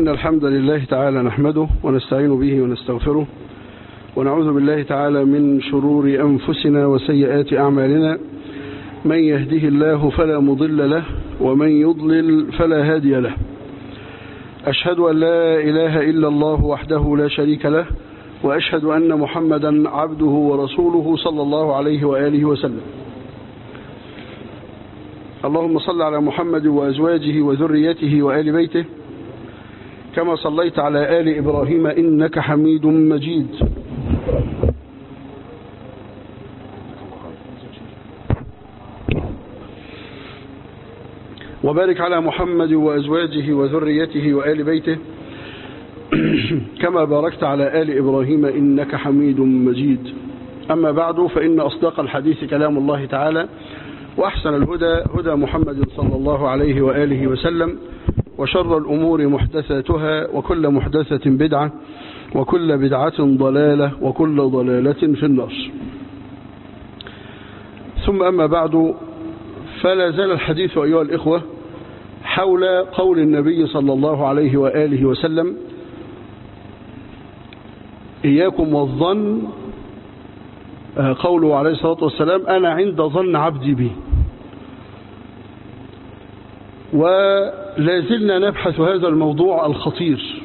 إن الحمد لله تعالى نحمده ونستعين به ونستغفره ونعوذ بالله تعالى من شرور أنفسنا وسيئات أعمالنا من يهده الله فلا مضل له ومن يضلل فلا هادي له أشهد أن لا إله إلا الله وحده لا شريك له وأشهد أن محمدا عبده ورسوله صلى الله عليه وآله وسلم اللهم صل على محمد وأزواجه وذريته وآل بيته كما صليت على آل إبراهيم إنك حميد مجيد وبارك على محمد وأزواجه وذريته وآل بيته كما باركت على آل إبراهيم إنك حميد مجيد أما بعد فإن أصدق الحديث كلام الله تعالى وأحسن الهدى هدى محمد صلى الله عليه وآله وسلم وشر الأمور محدثاتها وكل محدثة بدعة وكل بدعة ضلالة وكل ضلالة في النار ثم أما بعد فلا زال الحديث أيها الإخوة حول قول النبي صلى الله عليه وآله وسلم إياكم والظن قوله عليه الصلاة والسلام أنا عند ظن عبدي بي ولا زلنا نبحث هذا الموضوع الخطير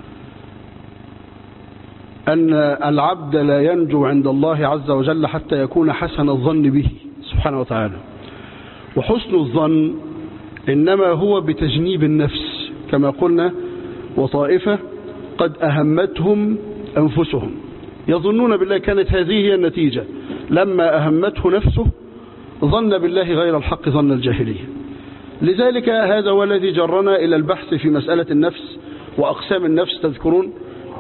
أن العبد لا ينجو عند الله عز وجل حتى يكون حسن الظن به سبحانه وتعالى وحسن الظن إنما هو بتجنيب النفس كما قلنا وطائفة قد أهمتهم أنفسهم يظنون بالله كانت هذه هي النتيجة لما أهمته نفسه ظن بالله غير الحق ظن الجاهلية لذلك هذا هو الذي جرنا إلى البحث في مسألة النفس وأقسام النفس تذكرون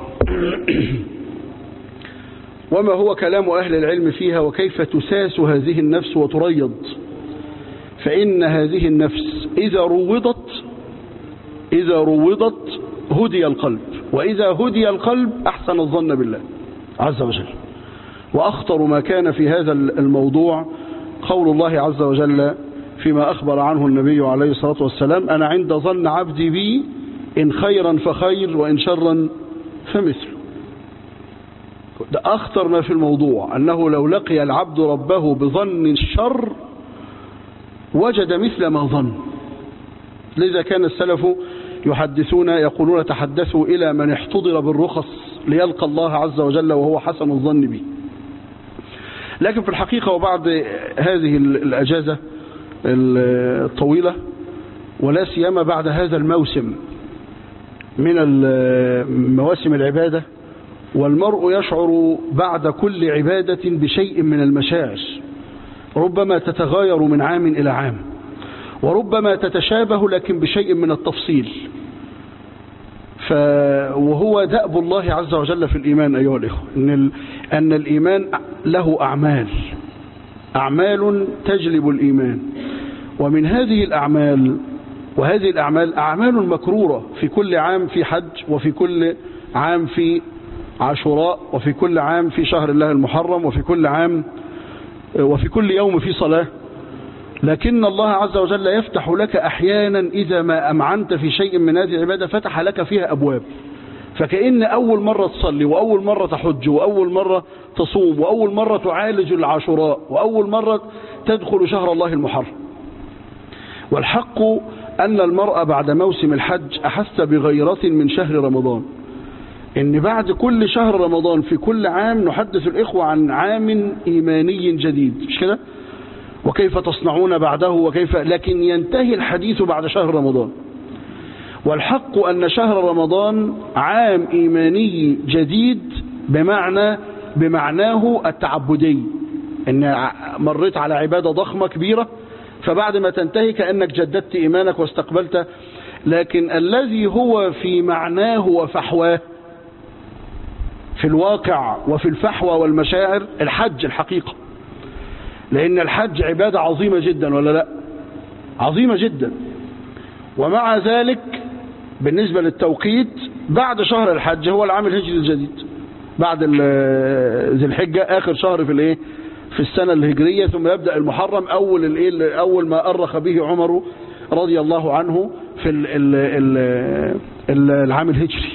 وما هو كلام أهل العلم فيها وكيف تساس هذه النفس وتريض فإن هذه النفس إذا روضت إذا روضت هدي القلب وإذا هدي القلب أحسن الظن بالله عز وجل وأخطر ما كان في هذا الموضوع قول الله عز وجل فيما أخبر عنه النبي عليه الصلاة والسلام أنا عند ظن عبدي بي إن خيرا فخير وإن شرا فمثل ده أخطر ما في الموضوع أنه لو لقي العبد ربه بظن الشر وجد مثل ما ظن لذا كان السلف يحدثون يقولون تحدثوا إلى من احتضر بالرخص ليلقى الله عز وجل وهو حسن الظن به لكن في الحقيقة وبعد هذه الأجازة الطويلة ولا سيما بعد هذا الموسم من مواسم العبادة والمرء يشعر بعد كل عبادة بشيء من المشاعر ربما تتغاير من عام إلى عام وربما تتشابه لكن بشيء من التفصيل ف... وهو دأب الله عز وجل في الإيمان أيها الإخوة إن, ال... أن الإيمان له أعمال أعمال تجلب الإيمان ومن هذه الأعمال وهذه الأعمال أعمال مكرورة في كل عام في حج وفي كل عام في عاشوراء وفي كل عام في شهر الله المحرم وفي كل عام وفي كل يوم في صلاة لكن الله عز وجل يفتح لك أحيانا إذا ما أمعنت في شيء من هذه العبادة فتح لك فيها أبواب فكأن أول مرة تصلي وأول مرة تحج وأول مرة تصوم وأول مرة تعالج العاشوراء وأول مرة تدخل شهر الله المحرم والحق أن المرأة بعد موسم الحج أحس بغيرة من شهر رمضان إن بعد كل شهر رمضان في كل عام نحدث الإخوة عن عام إيماني جديد مش كده وكيف تصنعون بعده وكيف لكن ينتهي الحديث بعد شهر رمضان والحق أن شهر رمضان عام إيماني جديد بمعنى بمعناه التعبدي إن مريت على عبادة ضخمة كبيرة فبعد ما تنتهي كأنك جددت إيمانك واستقبلت لكن الذي هو في معناه وفحواه في الواقع وفي الفحوى والمشاعر الحج الحقيقة لأن الحج عبادة عظيمة جدا ولا لا عظيمة جدا ومع ذلك بالنسبة للتوقيت بعد شهر الحج هو العام الهجري الجديد بعد ذي الحجة آخر شهر في الايه في السنة الهجرية ثم يبدأ المحرم أول الايه أول ما أرخ به عمر رضي الله عنه في ال ال ال ال العام الهجري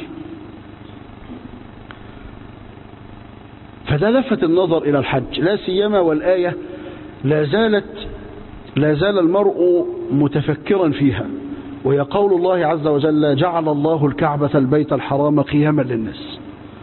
فده لفت النظر إلى الحج لا سيما والآية لا زالت لا زال المرء متفكرا فيها وهي قول الله عز وجل جعل الله الكعبة البيت الحرام قياما للناس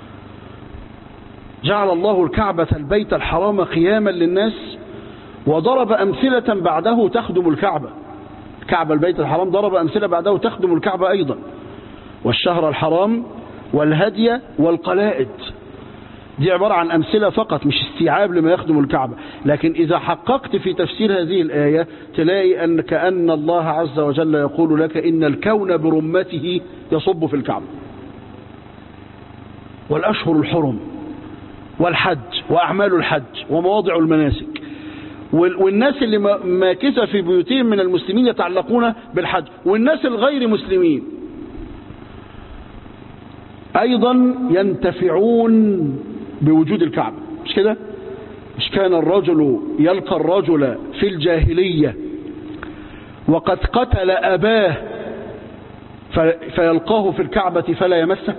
جعل الله الكعبة البيت الحرام قياما للناس وضرب أمثلة بعده تخدم الكعبة كعبة البيت الحرام ضرب أمثلة بعده تخدم الكعبة أيضا والشهر الحرام والهدي والقلائد دي عبارة عن أمثلة فقط مش استيعاب لما يخدم الكعبة لكن إذا حققت في تفسير هذه الآية تلاقي أن كأن الله عز وجل يقول لك إن الكون برمته يصب في الكعبة والأشهر الحرم والحج وأعمال الحج ومواضع المناسك والناس اللي ماكثة في بيوتهم من المسلمين يتعلقون بالحج والناس الغير مسلمين أيضا ينتفعون بوجود الكعبة مش كده مش كان الرجل يلقى الرجل في الجاهلية وقد قتل أباه فيلقاه في الكعبة فلا يمسه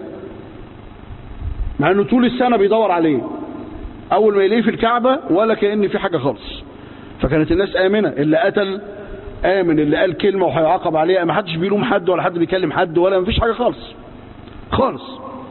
مع أنه طول السنة بيدور عليه أول ما يلاقيه في الكعبة ولا كأن في حاجة خالص فكانت الناس آمنة اللي قتل آمن اللي قال كلمة وهيعاقب عليها ما حدش بيلوم حد ولا حد بيكلم حد ولا مفيش حاجة خالص خالص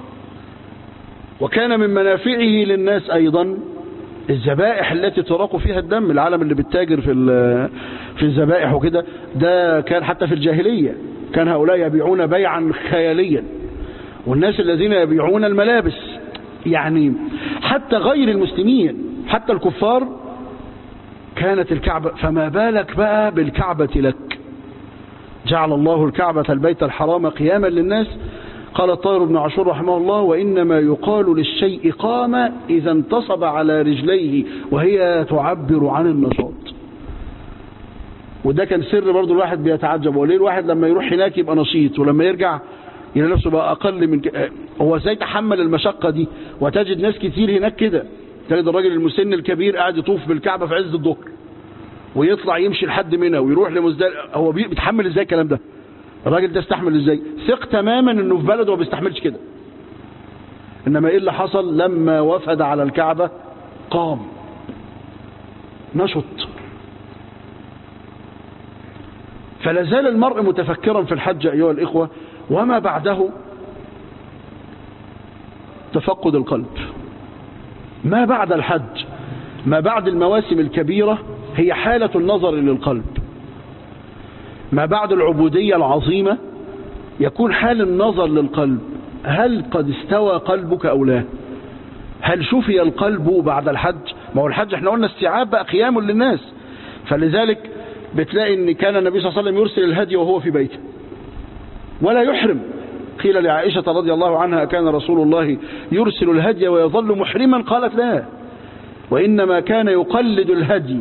وكان من منافعه للناس أيضا الذبائح التي تراق فيها الدم العالم اللي بتتاجر في في الذبائح وكده ده كان حتى في الجاهلية كان هؤلاء يبيعون بيعا خياليا والناس الذين يبيعون الملابس يعني حتى غير المسلمين حتى الكفار كانت الكعبة فما بالك بقى بالكعبة لك جعل الله الكعبة البيت الحرام قياما للناس قال الطاهر بن عاشور رحمه الله وإنما يقال للشيء قام إذا انتصب على رجليه وهي تعبر عن النشاط وده كان سر برضو الواحد بيتعجب وليه الواحد لما يروح هناك يبقى نشيط ولما يرجع يلاقي نفسه بقى أقل من ك... هو ازاي تحمل المشقة دي وتجد ناس كتير هناك كده تجد الراجل المسن الكبير قاعد يطوف بالكعبة في عز الظهر ويطلع يمشي لحد منى ويروح لمزدلفه هو بيتحمل ازاي الكلام ده الراجل ده استحمل ازاي ثق تماما انه في بلده ما بيستحملش كده انما ايه اللي حصل لما وفد على الكعبة قام نشط فلا زال المرء متفكرا في الحج ايها الاخوة وما بعده تفقد القلب ما بعد الحج ما بعد المواسم الكبيرة هي حالة النظر للقلب ما بعد العبودية العظيمة يكون حال النظر للقلب هل قد استوى قلبك أو لا هل شفي القلب بعد الحج ما هو الحج احنا قلنا استيعاب بقى قيام للناس فلذلك بتلاقي ان كان النبي صلى الله عليه وسلم يرسل الهدي وهو في بيته ولا يحرم قيل لعائشة رضي الله عنها كان رسول الله يرسل الهدي ويظل محرما قالت لا وإنما كان يقلد الهدي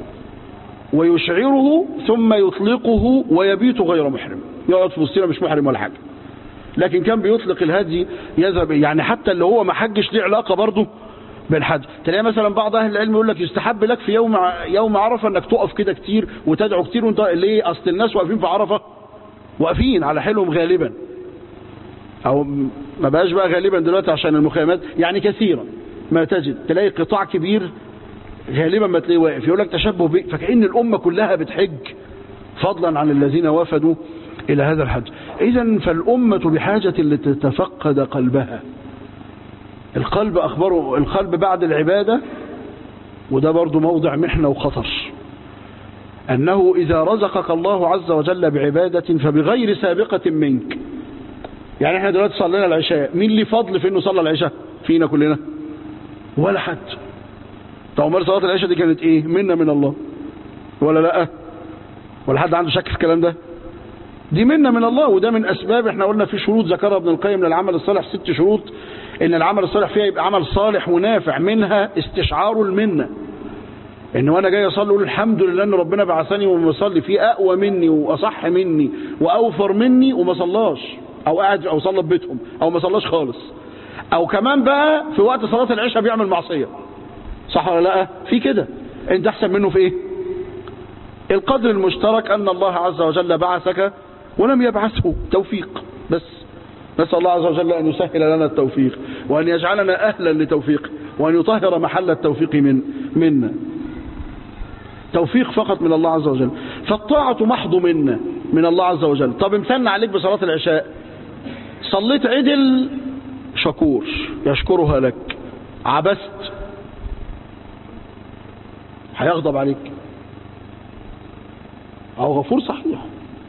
ويشعره ثم يطلقه ويبيت غير محرم يقعد في وسطنا مش محرم ولا حاجة لكن كان بيطلق الهدي يذهب يعني حتى اللي هو ما حجش ليه علاقة برضه بالحج تلاقي مثلا بعض اهل العلم يقول لك يستحب لك في يوم يوم عرفه انك تقف كده كتير وتدعو كتير وانت ليه اصل الناس واقفين في عرفه واقفين على حيلهم غالبا او ما بقاش بقى غالبا دلوقتي عشان المخيمات يعني كثيرا ما تجد تلاقي قطاع كبير غالبا ما تلاقيه واقف يقول لك تشبه به فكأن الأمة كلها بتحج فضلا عن الذين وفدوا إلى هذا الحج إذا فالأمة بحاجة لتتفقد قلبها القلب أخبره القلب بعد العبادة وده برضو موضع محنة وخطر أنه إذا رزقك الله عز وجل بعبادة فبغير سابقة منك يعني احنا دلوقتي صلينا العشاء مين اللي فضل في انه صلى العشاء فينا كلنا ولا حد طب امال صلاه العشاء دي كانت ايه منا من الله ولا لا ولا حد عنده شك في الكلام ده دي منا من الله وده من اسباب احنا قلنا في شروط ذكرها ابن القيم للعمل الصالح ست شروط ان العمل الصالح فيها يبقى عمل صالح ونافع منها استشعار المنه ان وانا جاي اصلي اقول الحمد لله ان ربنا بعثني ومصلي في اقوى مني واصح مني واوفر مني وما صلاش او قاعد او صلى في بيتهم او ما صلاش خالص او كمان بقى في وقت صلاه العشاء بيعمل معصيه صح ولا لا في كده انت احسن منه في ايه القدر المشترك ان الله عز وجل بعثك ولم يبعثه توفيق بس نسأل الله عز وجل أن يسهل لنا التوفيق وأن يجعلنا أهلا لتوفيق وأن يطهر محل التوفيق من منا توفيق فقط من الله عز وجل فالطاعة محض منا من الله عز وجل طب امتن عليك بصلاة العشاء صليت عدل شكور يشكرها لك عبست هيغضب عليك أو غفور صحيح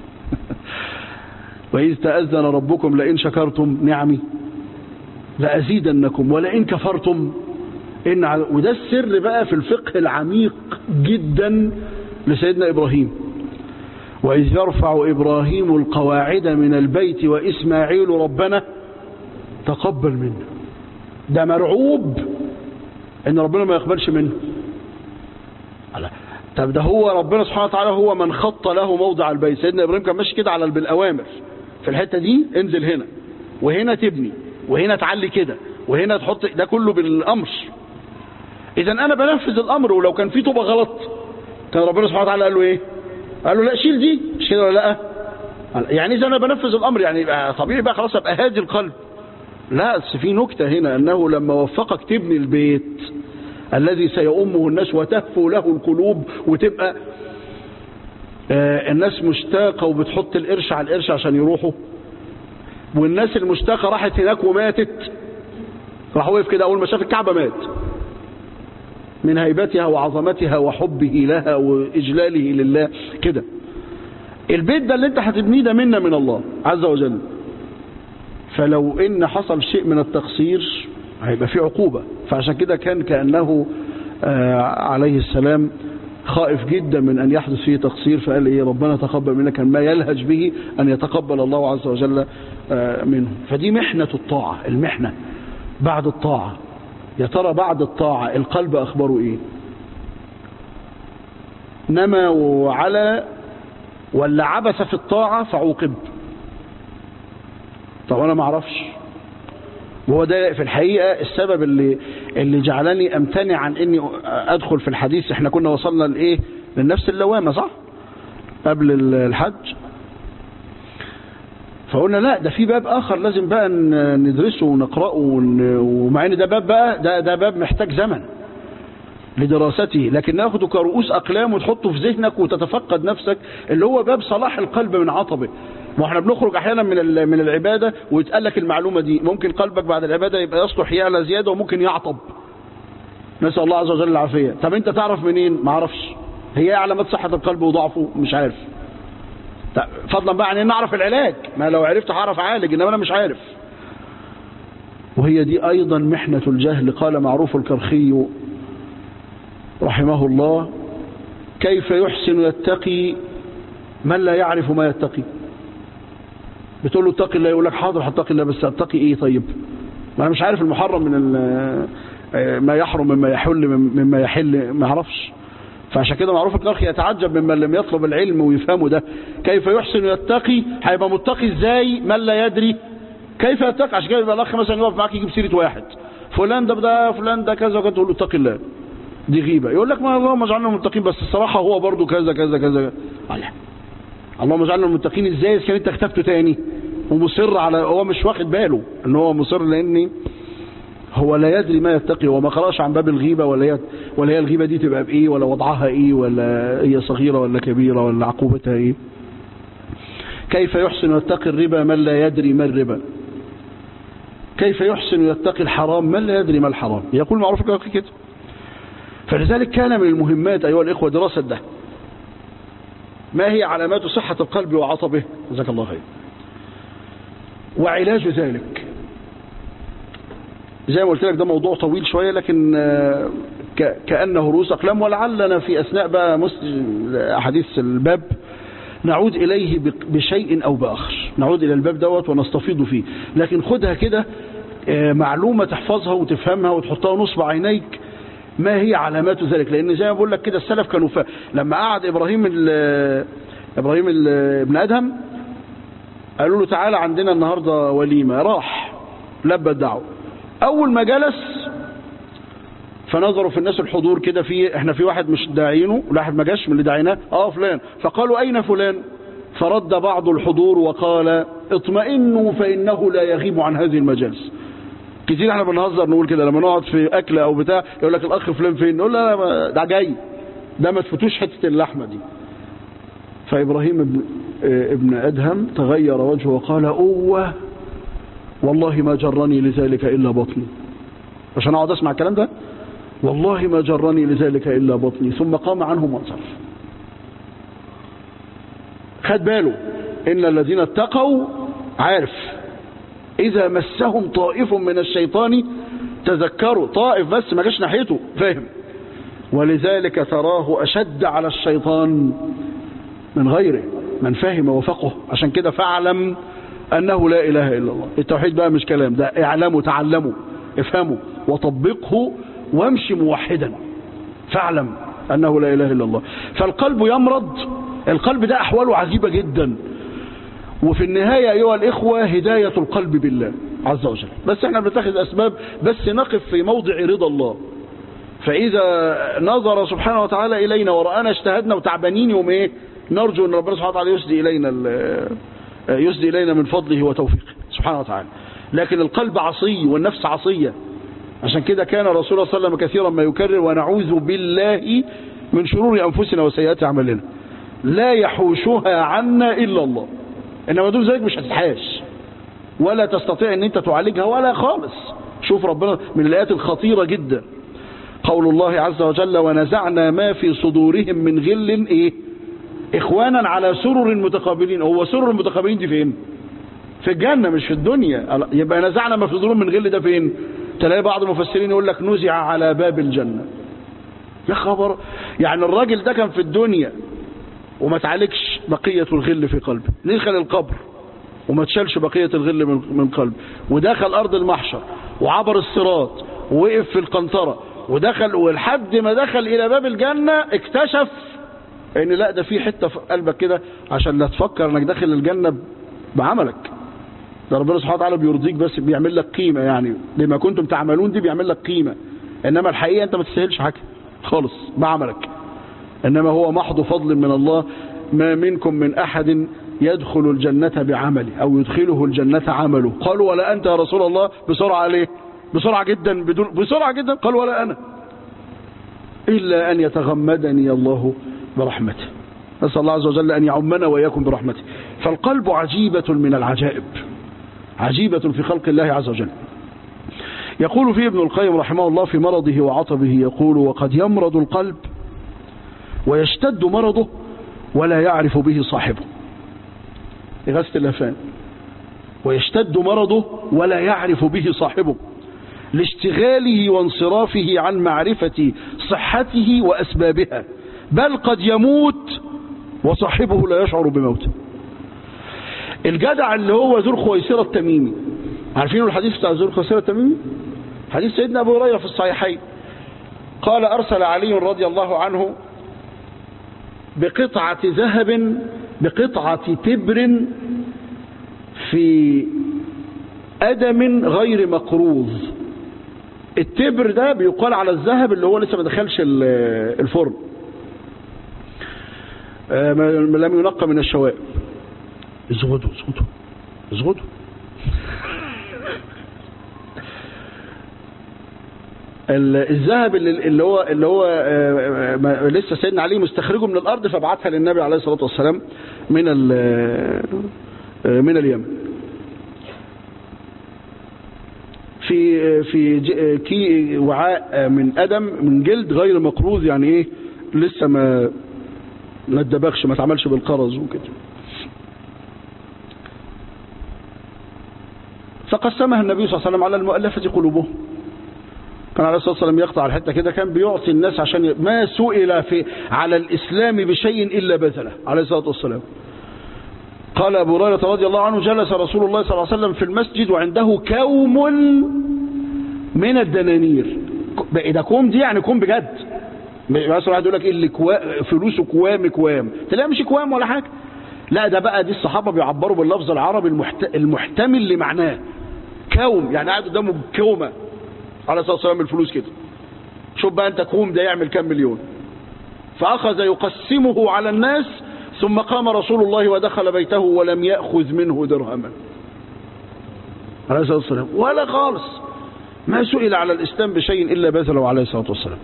وإذ تأذن ربكم لئن شكرتم نعمي لأزيدنكم ولئن كفرتم إن ع- وده السر بقى في الفقه العميق جدا لسيدنا إبراهيم وإذ يرفع إبراهيم القواعد من البيت وإسماعيل ربنا تقبل منا ده مرعوب إن ربنا ما يقبلش منه على- طب ده هو ربنا سبحانه وتعالى هو من خط له موضع البيت سيدنا إبراهيم كان ماشي كده على بالأوامر في الحتة دي انزل هنا وهنا تبني وهنا تعلي كده وهنا تحط ده كله بالأمر إذا أنا بنفذ الأمر ولو كان في طوبة غلط كان ربنا سبحانه وتعالى قال له إيه قال له لا شيل دي مش كده ولا لا قال- يعني إذا أنا بنفذ الأمر يعني يبقى طبيعي بقى خلاص أبقى هادي القلب لا بس في نكتة هنا أنه لما وفقك تبني البيت الذي سيؤمه الناس وتهفو له القلوب وتبقى آه، الناس مشتاقة وبتحط القرش على القرش عشان يروحوا والناس المشتاقة راحت هناك وماتت راح وقف كده أول ما شاف الكعبة مات من هيبتها وعظمتها وحبه لها وإجلاله لله كده البيت ده اللي انت هتبنيه ده منا من الله عز وجل فلو ان حصل شيء من التقصير هيبقى في عقوبة فعشان كده كان كأنه آه عليه السلام خائف جدا من أن يحدث فيه تقصير فقال إيه ربنا تقبل منا كان ما يلهج به أن يتقبل الله عز وجل آه منه فدي محنة الطاعة المحنة بعد الطاعة يا ترى بعد الطاعة القلب أخبره إيه نما وعلى ولا عبث في الطاعة فعوقب طب أنا ما اعرفش وهو ده في الحقيقة السبب اللي اللي جعلني امتنع عن اني ادخل في الحديث احنا كنا وصلنا لايه للنفس اللوامة صح قبل الحج فقلنا لا ده في باب اخر لازم بقى ندرسه ونقرأه ومع ان ده باب بقى ده, ده باب محتاج زمن لدراسته لكن ناخده كرؤوس اقلام وتحطه في ذهنك وتتفقد نفسك اللي هو باب صلاح القلب من عطبه ما احنا بنخرج احيانا من من العباده ويتقال لك المعلومه دي ممكن قلبك بعد العباده يبقى يصلح يعلى زياده وممكن يعطب نسال الله عز وجل العافيه طب انت تعرف منين ما اعرفش هي علامات صحه القلب وضعفه مش عارف فضلا بقى عن ان اعرف العلاج ما لو عرفت هعرف اعالج انما انا مش عارف وهي دي ايضا محنه الجهل قال معروف الكرخي رحمه الله كيف يحسن يتقي من لا يعرف ما يتقي بتقول له اتقي الله يقول لك حاضر هتقي الله بس اتقي ايه طيب ما انا مش عارف المحرم من ما يحرم مما يحل مما يحل ما اعرفش فعشان كده معروف الكرخي يتعجب ممن لم يطلب العلم ويفهمه ده كيف يحسن يتقي هيبقى متقي ازاي من لا يدري كيف يتقي عشان كده يبقى الاخ مثلا يقف معاك يجيب سيره واحد فلان ده ده فلان ده كذا وكذا تقول له اتقي الله دي غيبة يقول لك ما اللهم اجعلنا متقين بس الصراحة هو برضو كذا كذا كذا الله اللهم اجعلنا متقين ازاي اذا كان انت كتبته تاني ومصر على هو مش واخد باله ان هو مصر لان هو لا يدري ما يتقي وما قراش عن باب الغيبة ولا هي ولا هي الغيبة دي تبقى بايه ولا وضعها ايه ولا هي صغيرة ولا كبيرة ولا عقوبتها ايه كيف يحسن يتقي الربا من لا يدري ما الربا كيف يحسن يتقي الحرام من لا يدري ما الحرام يقول معروف كده فلذلك كان من المهمات أيها الإخوة دراسة ده ما هي علامات صحة القلب وعطبه جزاك الله خير وعلاج ذلك زي ما قلت لك ده موضوع طويل شوية لكن كأنه رؤوس أقلام ولعلنا في أثناء بقى أحاديث الباب نعود إليه بشيء أو بآخر نعود إلى الباب دوت ونستفيض فيه لكن خدها كده معلومة تحفظها وتفهمها وتحطها نصب عينيك ما هي علامات ذلك لان زي ما بقول لك كده السلف كانوا ف... لما قعد ابراهيم ال... ابراهيم ال... ابن ادهم قالوا له تعالى عندنا النهارده وليمه راح لبى الدعوه اول ما جلس فنظروا في الناس الحضور كده في احنا في واحد مش داعينه واحد ما جاش من اللي داعيناه اه فلان فقالوا اين فلان فرد بعض الحضور وقال اطمئنوا فإنه لا يغيب عن هذه المجالس كتير احنا بنهزر نقول كده لما نقعد في أكلة أو بتاع يقول لك الأخ فلان فين نقول لا لا ده جاي ده ما تفوتوش حتة اللحمة دي فإبراهيم ابن, ابن أدهم تغير وجهه وقال أوه والله ما جرني لذلك إلا بطني عشان أقعد أسمع الكلام ده والله ما جرني لذلك إلا بطني ثم قام عنهم وانصرف خد باله إن الذين اتقوا عارف إذا مسهم طائف من الشيطان تذكروا طائف بس ما جاش ناحيته فاهم ولذلك تراه أشد على الشيطان من غيره من فهم وفقه عشان كده فاعلم أنه لا إله إلا الله التوحيد بقى مش كلام ده اعلموا تعلموا افهموا وطبقه وامشي موحدا فاعلم أنه لا إله إلا الله فالقلب يمرض القلب ده أحواله عجيبة جدا وفي النهاية أيها الإخوة هداية القلب بالله عز وجل بس احنا بنتخذ أسباب بس نقف في موضع رضا الله فإذا نظر سبحانه وتعالى إلينا ورآنا اجتهدنا وتعبانين يوم إيه نرجو أن ربنا سبحانه وتعالى يسدي إلينا يسدي إلينا من فضله وتوفيقه سبحانه وتعالى لكن القلب عصي والنفس عصية عشان كده كان رسول الله صلى الله عليه وسلم كثيرا ما يكرر ونعوذ بالله من شرور أنفسنا وسيئات أعمالنا لا يحوشها عنا إلا الله إنما دون ذلك مش هتتحاش ولا تستطيع أن أنت تعالجها ولا خالص شوف ربنا من الآيات الخطيرة جدا قول الله عز وجل ونزعنا ما في صدورهم من غل إيه إخوانا على سرر متقابلين هو سرر المتقابلين دي فين في الجنة مش في الدنيا يبقى نزعنا ما في صدورهم من غل ده فين تلاقي بعض المفسرين يقول لك نزع على باب الجنة يا خبر يعني الراجل ده كان في الدنيا وما تعالجش بقية الغل في قلبه دخل القبر وما تشالش بقية الغل من قلبه ودخل أرض المحشر وعبر الصراط ووقف في القنطرة ودخل ولحد ما دخل إلى باب الجنة اكتشف ان لا ده في حتة في قلبك كده عشان لا تفكر انك داخل الجنة بعملك ده ربنا سبحانه وتعالى بيرضيك بس بيعمل لك قيمة يعني لما كنتم تعملون دي بيعمل لك قيمة انما الحقيقة انت ما تستاهلش حاجة خالص بعملك انما هو محض فضل من الله ما منكم من احد يدخل الجنة بعمله او يدخله الجنة عمله قالوا ولا انت يا رسول الله بسرعة ليه بسرعة جدا بدون بسرعة جدا قال ولا انا الا ان يتغمدني الله برحمته نسأل الله عز وجل أن يعمنا وإياكم برحمته فالقلب عجيبة من العجائب عجيبة في خلق الله عز وجل يقول فيه ابن القيم رحمه الله في مرضه وعطبه يقول وقد يمرض القلب ويشتد مرضه ولا يعرف به صاحبه إغاثة اللفان ويشتد مرضه ولا يعرف به صاحبه لاشتغاله وانصرافه عن معرفة صحته وأسبابها بل قد يموت وصاحبه لا يشعر بموته الجدع اللي هو ذو الخويسرة التميمي عارفين الحديث بتاع ذو الخويسرة التميمي حديث سيدنا أبو هريرة في الصحيحين قال أرسل علي رضي الله عنه بقطعة ذهب بقطعة تبر في أدم غير مقروض التبر ده بيقال على الذهب اللي هو لسه ما دخلش الفرن لم ينقى من الشوائب ازغدوا ازغدوا ازغدوا الذهب اللي هو اللي هو لسه سيدنا علي مستخرجه من الارض فبعتها للنبي عليه الصلاه والسلام من من اليمن في في كي وعاء من ادم من جلد غير مقروض يعني ايه لسه ما ما اتدبغش ما اتعملش بالقرز وكده فقسمها النبي صلى الله عليه وسلم على المؤلفة قلوبهم كان عليه الصلاة والسلام يقطع الحتة كده كان بيعطي الناس عشان ي... ما سئل في على الإسلام بشيء إلا بذله عليه الصلاة والسلام قال أبو هريرة رضي الله عنه جلس رسول الله صلى الله عليه وسلم في المسجد وعنده كوم من الدنانير ده كوم دي يعني كوم بجد مثلا واحد يقول لك ايه اللي كوا فلوسه كوام كوام تلاقي مش كوام ولا حاجه لا ده بقى دي الصحابه بيعبروا باللفظ العربي المحت... المحتمل لمعناه كوم يعني قاعد قدامه كومه على اساس والسلام الفلوس كده شوف بقى انت كوم ده يعمل كام مليون فاخذ يقسمه على الناس ثم قام رسول الله ودخل بيته ولم يأخذ منه درهما عليه الصلاة والسلام ولا خالص ما سئل على الإسلام بشيء إلا بذله عليه الصلاة والسلام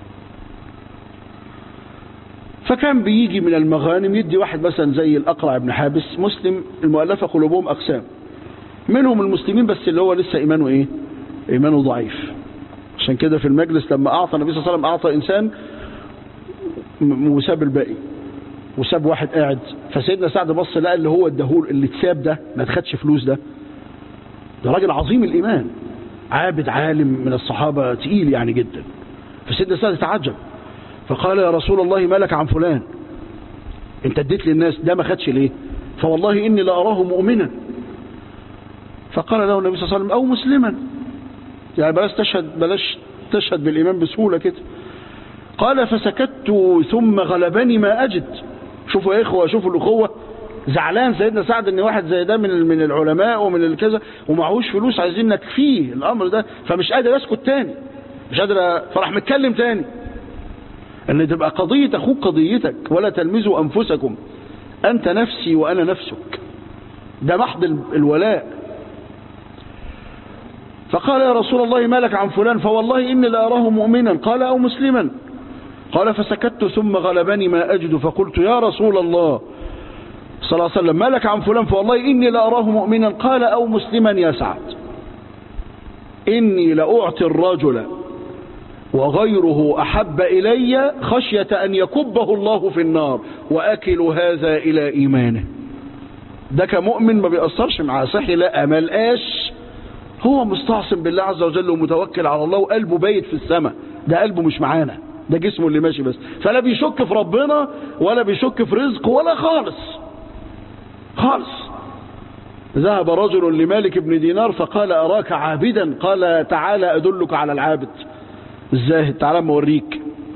فكان بيجي من المغانم يدي واحد مثلا زي الأقرع بن حابس مسلم المؤلفة قلوبهم أقسام منهم المسلمين بس اللي هو لسه إيمانه إيه إيمانه ضعيف عشان كده في المجلس لما أعطى النبي صلى الله عليه وسلم أعطى إنسان وساب الباقي وساب واحد قاعد فسيدنا سعد بص لقى اللي هو الدهول اللي اتساب ده ما تخدش فلوس ده ده راجل عظيم الإيمان عابد عالم من الصحابة تقيل يعني جدا فسيدنا سعد تعجب فقال يا رسول الله ما لك عن فلان انت اديت للناس ده ما خدش ليه فوالله إني لأراه مؤمنا فقال له النبي صلى الله عليه وسلم أو مسلما يعني بلاش تشهد بلاش تشهد بالإيمان بسهولة كده قال فسكت ثم غلبني ما أجد شوفوا يا إخوة شوفوا الأخوة زعلان سيدنا سعد ان واحد زي ده من من العلماء ومن الكذا ومعهوش فلوس عايزين نكفيه الامر ده فمش قادر يسكت تاني مش قادر فراح متكلم تاني ان تبقى قضية اخوك قضيتك ولا تلمزوا انفسكم انت نفسي وانا نفسك ده محض الولاء فقال يا رسول الله ما لك عن فلان فوالله إني لأراه مؤمنا قال أو مسلما قال فسكت ثم غلبني ما أجد فقلت يا رسول الله صلى الله عليه وسلم ما لك عن فلان فوالله إني لأراه مؤمنا قال أو مسلما يا سعد إني لأعطي الرجل وغيره أحب إلي خشية أن يكبه الله في النار وأكل هذا إلى إيمانه ده كمؤمن ما بيأثرش معاه صحي لا أمل آش هو مستعصم بالله عز وجل ومتوكل على الله وقلبه بايت في السماء ده قلبه مش معانا ده جسمه اللي ماشي بس فلا بيشك في ربنا ولا بيشك في رزقه ولا خالص خالص ذهب رجل لمالك بن دينار فقال أراك عابدا قال تعالى أدلك على العابد الزاهد تعالى موريك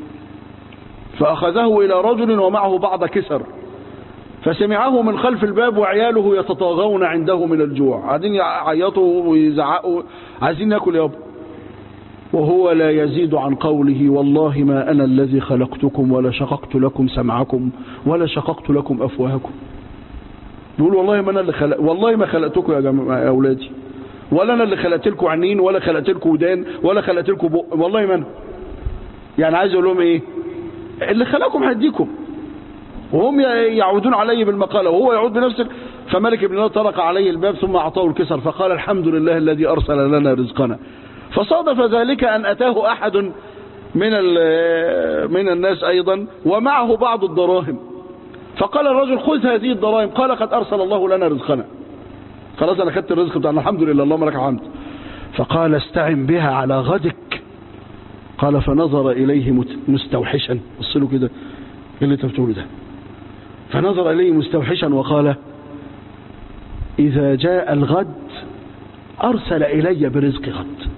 فأخذه إلى رجل ومعه بعض كسر فسمعه من خلف الباب وعياله يتطاغون عنده من الجوع قاعدين يعيطوا ويزعقوا عايزين ناكل يابا وهو لا يزيد عن قوله والله ما أنا الذي خلقتكم ولا شققت لكم سمعكم ولا شققت لكم أفواهكم يقول والله ما أنا اللي خلق والله ما خلقتكم يا جماعة يا أولادي ولا أنا اللي خلقت لكم عينين ولا خلقت لكم ودان ولا خلقت لكم بق والله ما أنا يعني عايز أقول لهم إيه اللي خلقكم هيديكم وهم يعودون عليه بالمقالة وهو يعود بنفسه فملك ابن الله طرق عليه الباب ثم أعطاه الكسر فقال الحمد لله الذي أرسل لنا رزقنا فصادف ذلك أن أتاه أحد من من الناس أيضا ومعه بعض الدراهم فقال الرجل خذ هذه الدراهم قال قد أرسل الله لنا رزقنا خلاص أنا خدت الرزق بتاعنا الحمد لله اللهم لك الحمد فقال استعن بها على غدك قال فنظر إليه مستوحشا بص له كده ايه اللي انت بتقوله ده فنظر إليه مستوحشا وقال إذا جاء الغد أرسل إلي برزق غد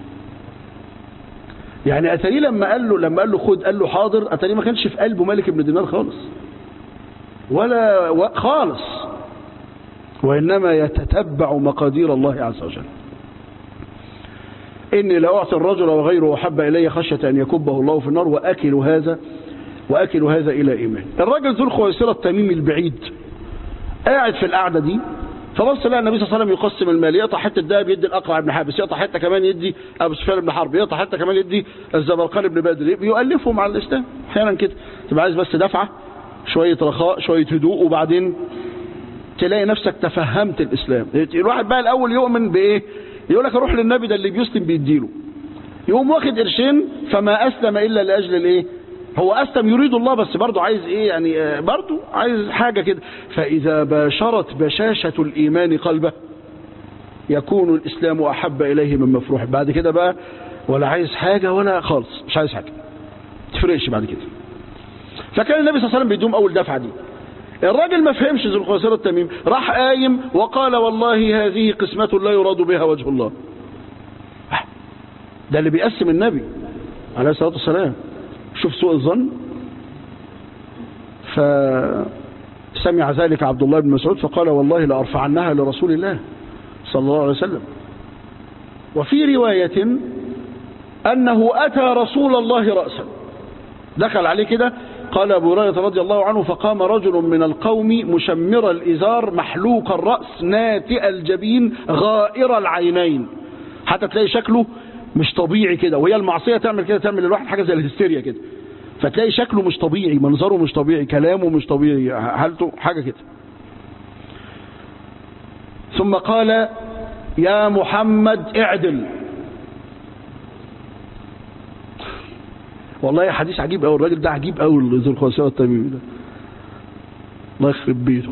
يعني أتاري لما قال له لما قال له خد قال له حاضر أتاري ما كانش في قلبه مالك بن دينار خالص ولا و... خالص وإنما يتتبع مقادير الله عز وجل إني لأعطي الرجل وغيره أحب إلي خشية أن يكبه الله في النار وأكل هذا وأكل هذا إلى إيمان الرجل ذو الخويصرة التميمي البعيد قاعد في القعدة دي فبص لقى النبي صلى الله عليه وسلم يقسم المال يقطع حته الذهب يدي الاقرع بن حابس يقطع حته كمان يدي ابو سفيان بن حرب يقطع حته كمان يدي الزبرقان بن بدر يؤلفهم على الاسلام احيانا كده تبقى عايز بس دفعه شويه رخاء شويه هدوء وبعدين تلاقي نفسك تفهمت الاسلام الواحد بقى الاول يؤمن بايه يقول لك اروح للنبي ده اللي بيسلم بيديله يقوم واخد قرشين فما اسلم الا لاجل الايه هو أسلم يريد الله بس برضه عايز إيه يعني برضه عايز حاجة كده فإذا باشرت بشاشة الإيمان قلبه يكون الإسلام أحب إليه من مفروح بعد كده بقى ولا عايز حاجة ولا خالص مش عايز حاجة تفرقش بعد كده فكان النبي صلى الله عليه وسلم بيدوم أول دفعة دي الراجل ما فهمش ذو الخويصرة التميم راح قايم وقال والله هذه قسمة لا يراد بها وجه الله ده اللي بيقسم النبي عليه الصلاة والسلام شوف سوء الظن فسمع ذلك عبد الله بن مسعود فقال والله لأرفعنها لرسول الله صلى الله عليه وسلم وفي رواية أنه أتى رسول الله رأسا دخل عليه كده قال أبو هريرة رضي الله عنه فقام رجل من القوم مشمر الإزار محلوق الرأس ناتئ الجبين غائر العينين حتى تلاقي شكله مش طبيعي كده وهي المعصية تعمل كده تعمل للواحد حاجة زي الهستيريا كده فتلاقي شكله مش طبيعي منظره مش طبيعي كلامه مش طبيعي حالته حاجة كده ثم قال يا محمد اعدل والله حديث عجيب قوي الراجل ده عجيب قوي ذو الخواسية التميمي ده الله يخرب بيته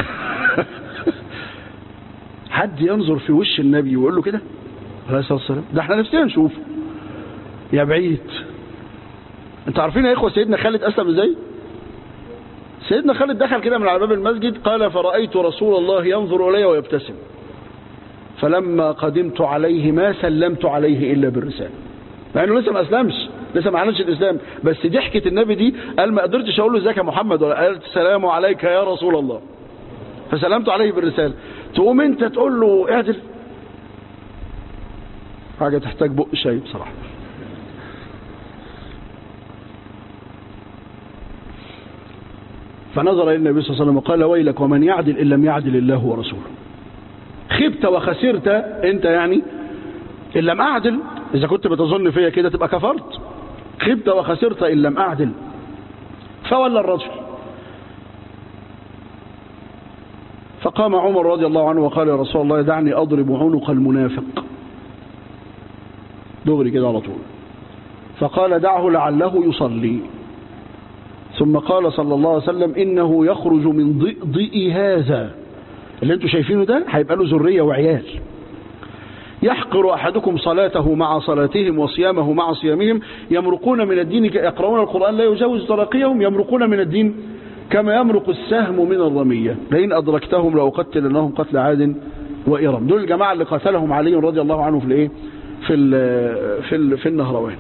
حد ينظر في وش النبي ويقول له كده عليه الصلاه والسلام ده احنا نفسنا نشوفه يا بعيد انتوا عارفين يا اخوه سيدنا خالد اسلم ازاي سيدنا خالد دخل كده من على باب المسجد قال فرأيت رسول الله ينظر إلي ويبتسم فلما قدمت عليه ما سلمت عليه إلا بالرسالة مع انه لسه ما اسلمش لسه ما عملش الاسلام بس ضحكه النبي دي قال ما قدرتش اقول له ازيك يا محمد ولا قالت السلام عليك يا رسول الله فسلمت عليه بالرساله تقوم انت تقول له اعدل حاجه تحتاج بق شاي بصراحه فنظر الى النبي صلى الله عليه وسلم وقال ويلك ومن يعدل ان لم يعدل الله ورسوله خبت وخسرت انت يعني ان لم اعدل اذا كنت بتظن فيا كده تبقى كفرت خبت وخسرت ان لم اعدل فولى الرجل فقام عمر رضي الله عنه وقال يا رسول الله دعني اضرب عنق المنافق دغري كده على طول فقال دعه لعله يصلي ثم قال صلى الله عليه وسلم إنه يخرج من ضئضئ هذا اللي انتوا شايفينه ده هيبقى له ذرية وعيال يحقر أحدكم صلاته مع صلاتهم وصيامه مع صيامهم يمرقون من الدين يقرؤون القرآن لا يجاوز تراقيهم يمرقون من الدين كما يمرق السهم من الرمية لئن أدركتهم لأقتلنهم قتل عاد وإرم دول الجماعة اللي قتلهم علي رضي الله عنه في الايه في ال في ال في النهروان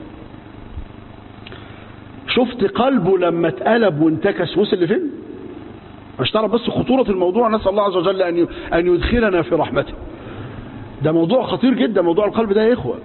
شفت قلبه لما اتقلب وانتكس وصل لفين مش تعرف بس خطورة الموضوع نسأل الله عز وجل أن أن يدخلنا في رحمته ده موضوع خطير جدا موضوع القلب ده يا إخوة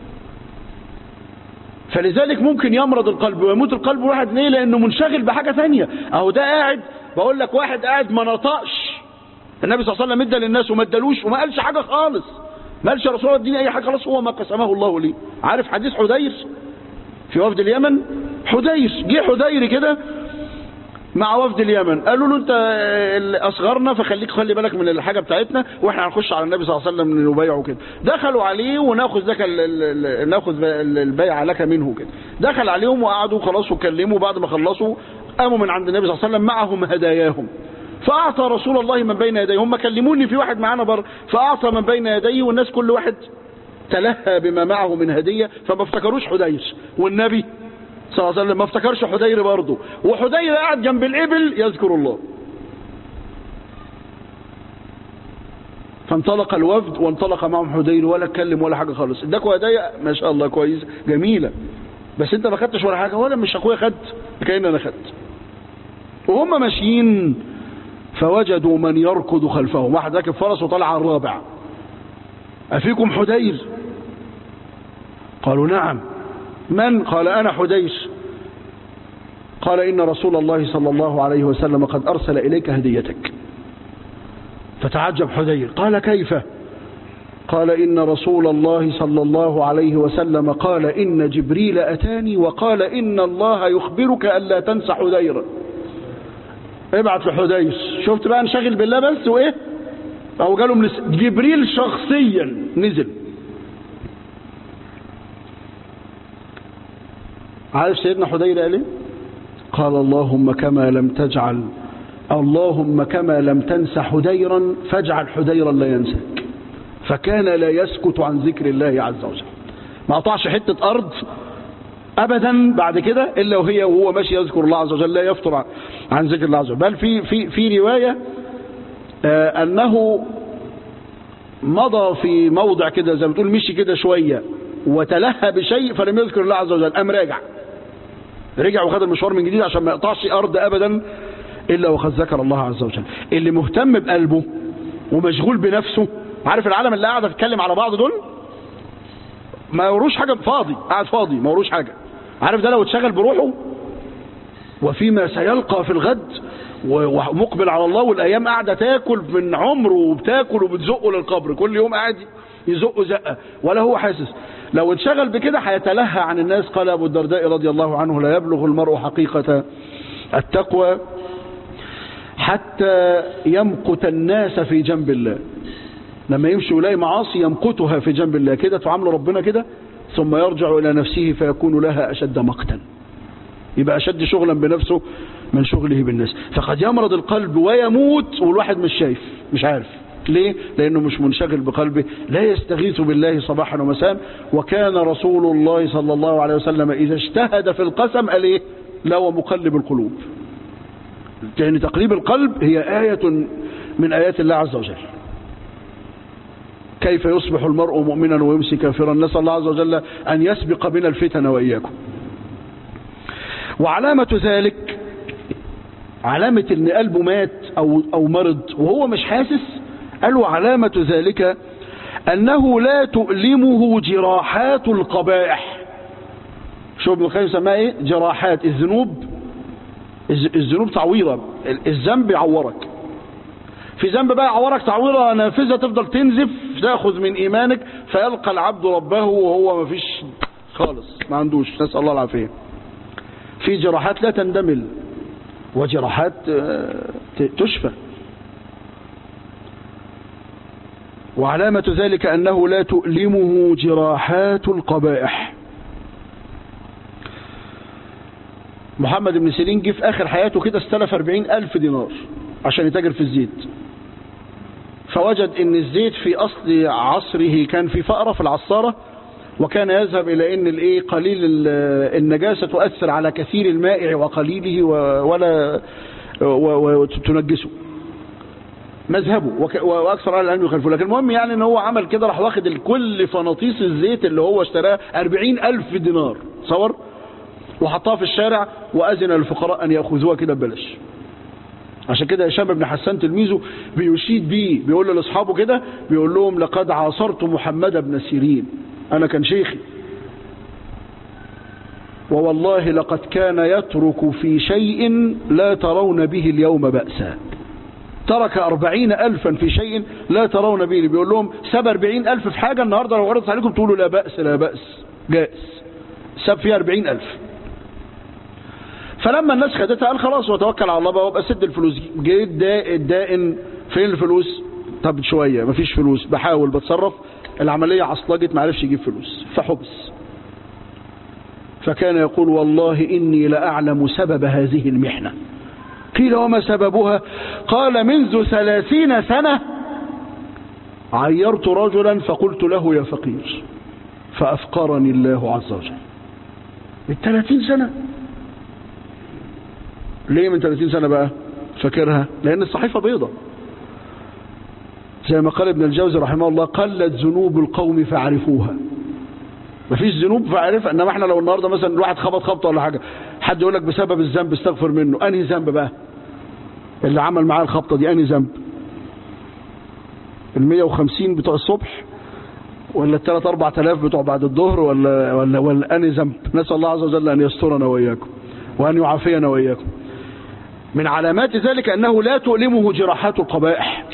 فلذلك ممكن يمرض القلب ويموت القلب واحد ليه لأنه منشغل بحاجة ثانية أهو ده قاعد بقول لك واحد قاعد ما نطقش النبي صلى الله عليه وسلم ادى للناس وما ادالوش وما قالش حاجة خالص ما قالش يا رسول الله اديني أي حاجة خلاص هو ما قسمه الله لي عارف حديث حدير في وفد اليمن حدير جه حدير كده مع وفد اليمن قالوا له انت اصغرنا فخليك خلي بالك من الحاجه بتاعتنا واحنا هنخش على النبي صلى الله عليه وسلم نبايعه كده دخلوا عليه وناخذ لك ناخذ البيعه لك منه كده دخل عليهم وقعدوا خلاص وكلموا بعد ما خلصوا قاموا من عند النبي صلى الله عليه وسلم معهم هداياهم فاعطى رسول الله من بين يديه هم كلموني في واحد معانا بره فاعطى من بين يديه والناس كل واحد تلهى بما معه من هديه فما افتكروش حدير والنبي صلى الله عليه وسلم ما افتكرش حدير برضه وحدير قاعد جنب الإبل يذكر الله فانطلق الوفد وانطلق معهم حدير ولا اتكلم ولا حاجة خالص اداكوا هدايا ما شاء الله كويس جميلة بس انت ما خدتش ولا حاجة ولا مش اخويا خد كأن انا خدت وهم ماشيين فوجدوا من يركض خلفهم واحد راكب فرس وطلع على الرابع أفيكم حدير قالوا نعم من قال أنا حديش قال إن رسول الله صلى الله عليه وسلم قد أرسل إليك هديتك فتعجب حدير قال كيف قال إن رسول الله صلى الله عليه وسلم قال إن جبريل أتاني وقال إن الله يخبرك ألا تنسى حديرا ابعت لحديش شفت بقى انشغل بالله بس وإيه أو قالوا من جبريل شخصيا نزل عارف سيدنا حدير قال ايه قال اللهم كما لم تجعل اللهم كما لم تنس حديرا فاجعل حديرا لا ينساك فكان لا يسكت عن ذكر الله عز وجل ما قطعش حتة أرض أبدا بعد كده إلا وهي وهو ماشي يذكر الله عز وجل لا يفطر عن ذكر الله عز وجل بل في في في رواية آه أنه مضى في موضع كده زي ما بتقول مشي كده شوية وتلهى بشيء فلم يذكر الله عز وجل قام راجع رجع وخد المشوار من جديد عشان ما يقطعش أرض أبدا إلا وقد ذكر الله عز وجل اللي مهتم بقلبه ومشغول بنفسه عارف العالم اللي قاعد تتكلم على بعض دول ما وروش حاجة فاضي قاعد فاضي ما وروش حاجة عارف ده لو اتشغل بروحه وفيما سيلقى في الغد ومقبل على الله والأيام قاعدة تاكل من عمره وبتاكل وبتزقه للقبر كل يوم قاعد يزقه زقة ولا هو حاسس لو انشغل بكده هيتلهى عن الناس قال أبو الدرداء رضي الله عنه لا يبلغ المرء حقيقة التقوى حتى يمقت الناس في جنب الله لما يمشي ويلاقي معاصي يمقتها في جنب الله كده تعامل ربنا كده ثم يرجع إلى نفسه فيكون لها أشد مقتا يبقى أشد شغلا بنفسه من شغله بالناس فقد يمرض القلب ويموت والواحد مش شايف مش عارف ليه؟ لأنه مش منشغل بقلبه لا يستغيث بالله صباحا ومساء وكان رسول الله صلى الله عليه وسلم إذا اجتهد في القسم قال إيه؟ لا ومقلب القلوب لأن تقليب القلب هي آية من آيات الله عز وجل كيف يصبح المرء مؤمنا ويمسي كافرا نسأل الله عز وجل أن يسبق بنا الفتن وإياكم وعلامة ذلك علامة ان قلبه مات أو, أو مرض وهو مش حاسس قالوا علامة ذلك أنه لا تؤلمه جراحات القبائح شو ابن القيم سماها ايه جراحات الذنوب الذنوب تعويرة الذنب يعورك في ذنب بقى يعورك تعويرة نافذة تفضل تنزف تاخذ من إيمانك فيلقى العبد ربه وهو ما فيش خالص ما عندوش نسأل الله العافية في جراحات لا تندمل وجراحات تشفى وعلامة ذلك أنه لا تؤلمه جراحات القبائح محمد بن سيرين جه في آخر حياته كده استلف 40 ألف دينار عشان يتاجر في الزيت فوجد ان الزيت في أصل عصره كان في فأرة في العصارة وكان يذهب إلى أن الإيه قليل النجاسة تؤثر على كثير المائع وقليله ولا وتنجسه مذهبه وأكثر أهل العلم يخالفه لكن المهم يعني أن هو عمل كده راح واخد الكل فناطيس الزيت اللي هو اشتراه 40 ألف دينار صور وحطها في الشارع وأذن للفقراء أن يأخذوها كده ببلاش عشان كده هشام بن حسان تلميذه بيشيد بيه بيقول لاصحابه كده بيقول لهم لقد عاصرت محمد بن سيرين أنا كان شيخي ووالله لقد كان يترك في شيء لا ترون به اليوم بأسا ترك أربعين ألفا في شيء لا ترون به بيقول لهم ساب أربعين ألف في حاجة النهاردة لو عرضت عليكم تقولوا لا بأس لا بأس جائز ساب فيها أربعين ألف فلما الناس خدتها قال خلاص وتوكل على الله بقى وابقى سد الفلوس جه الدائن فين الفلوس طب شوية مفيش فلوس بحاول بتصرف العملية عصلجت ما عرفش يجيب فلوس فحبس فكان يقول والله إني لأعلم سبب هذه المحنة قيل وما سببها قال منذ ثلاثين سنة عيرت رجلا فقلت له يا فقير فأفقرني الله عز وجل من ثلاثين سنة ليه من 30 سنة بقى فاكرها لأن الصحيفة بيضة زي ما قال ابن الجوزي رحمه الله قلت ذنوب القوم فعرفوها مفيش ذنوب فعرفها انما احنا لو النهارده مثلا الواحد خبط خبطه ولا حاجه حد يقول لك بسبب الذنب استغفر منه انهي ذنب بقى اللي عمل معاه الخبطه دي انهي ذنب ال 150 بتوع الصبح ولا ال 3 4000 بتوع بعد الظهر ولا ولا ولا انهي ذنب نسال الله عز وجل ان يسترنا واياكم وان يعافينا واياكم من علامات ذلك أنه لا تؤلمه جراحات القبائح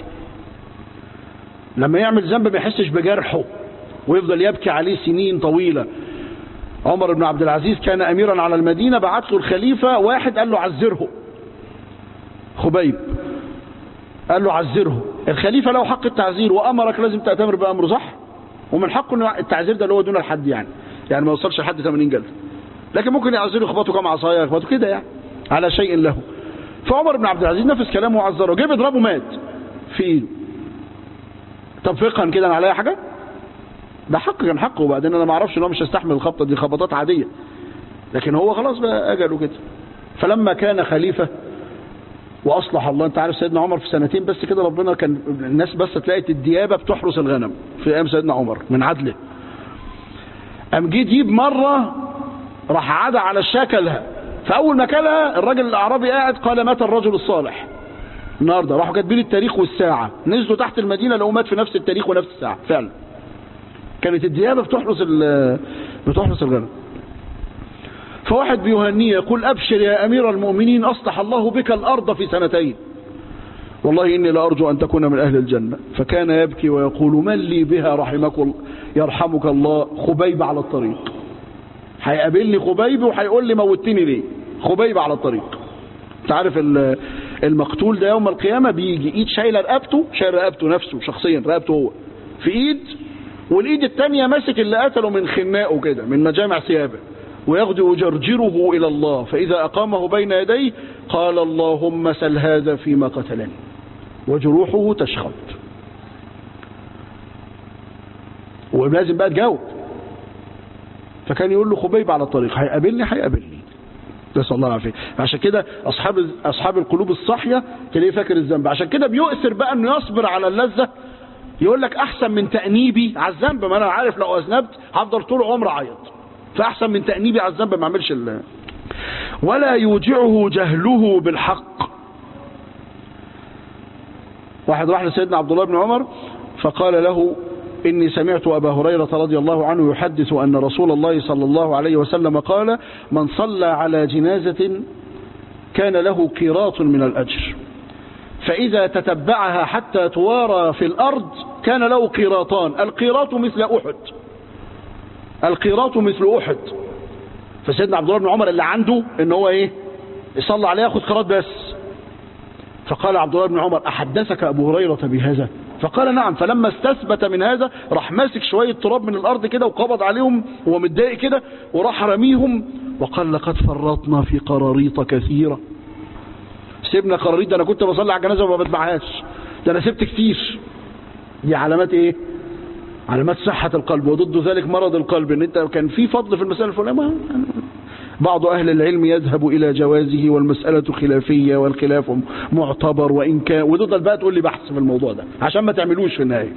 لما يعمل ذنب ما يحسش بجرحه ويفضل يبكي عليه سنين طويلة عمر بن عبد العزيز كان أميرا على المدينة بعت له الخليفة واحد قال له عزره خبيب قال له عزره الخليفة له حق التعزير وأمرك لازم تأتمر بأمره صح ومن حقه ان التعزير ده اللي هو دون الحد يعني يعني ما يوصلش لحد 80 جلد لكن ممكن يعزره يخبطه كام عصايه يخبطه كده يعني على شيء له فعمر بن عبد العزيز نفذ كلامه وعذره جه بيضربه مات في ايده طب فقها كده انا عليا حاجه ده حق كان حقه وبعدين انا ما اعرفش ان هو مش هيستحمل الخبطه دي خبطات عاديه لكن هو خلاص بقى اجله كده فلما كان خليفه واصلح الله انت عارف سيدنا عمر في سنتين بس كده ربنا كان الناس بس تلاقي الديابه بتحرس الغنم في ايام سيدنا عمر من عدله قام جه يجيب مره راح عاد على الشاكلها فأول ما كلها الراجل الأعرابي قاعد قال مات الرجل الصالح النهارده راحوا كاتبين التاريخ والساعة نزلوا تحت المدينة لقوا مات في نفس التاريخ ونفس الساعة فعلا كانت الديابة بتحرس بتحرس الغنم فواحد بيهنيه يقول أبشر يا أمير المؤمنين أصلح الله بك الأرض في سنتين والله إني لأرجو أن تكون من أهل الجنة فكان يبكي ويقول من لي بها رحمك يرحمك الله خبيب على الطريق هيقابلني خبيب وهيقول لي موتني ليه خبيب على الطريق انت عارف المقتول ده يوم القيامة بيجي ايد شايلة رقبته شايل رقبته نفسه شخصيا رقبته هو في ايد والايد التانية ماسك اللي قتله من خناقه كده من مجامع ثيابه ويغدو يجرجره إلى الله فإذا أقامه بين يديه قال اللهم سل هذا فيما قتلني وجروحه تشخط ولازم بقى تجاوب فكان يقول له خبيب على الطريق هيقابلني هيقابلني نسال الله العافيه عشان كده اصحاب اصحاب القلوب الصاحيه تلاقيه فاكر الذنب عشان كده بيؤثر بقى انه يصبر على اللذه يقول لك احسن من تانيبي على الذنب ما انا عارف لو اذنبت هفضل طول عمري اعيط فاحسن من تانيبي على الذنب ما اعملش ال ولا يوجعه جهله بالحق واحد راح لسيدنا عبد الله بن عمر فقال له إني سمعت أبا هريرة رضي الله عنه يحدث أن رسول الله صلى الله عليه وسلم قال من صلى على جنازة كان له قيراط من الأجر فإذا تتبعها حتى توارى في الأرض كان له قيراطان القيراط مثل أحد القيراط مثل أحد فسيدنا عبد الله بن عمر اللي عنده ان هو ايه يصلى عليه ياخد قيراط بس فقال عبد الله بن عمر أحدثك أبو هريرة بهذا فقال نعم فلما استثبت من هذا راح ماسك شوية تراب من الأرض كده وقبض عليهم وهو متضايق كده وراح رميهم وقال لقد فرطنا في قراريط كثيرة سيبنا قراريط ده أنا كنت بصلي على الجنازة وما بتبعهاش ده أنا سبت كتير دي علامات إيه علامات صحة القلب وضد ذلك مرض القلب ان انت كان في فضل في المسألة الفلانية بعض أهل العلم يذهب إلى جوازه والمسألة خلافية والخلاف معتبر وإن كان وتفضل بقى تقول لي بحث في الموضوع ده عشان ما تعملوش في النهاية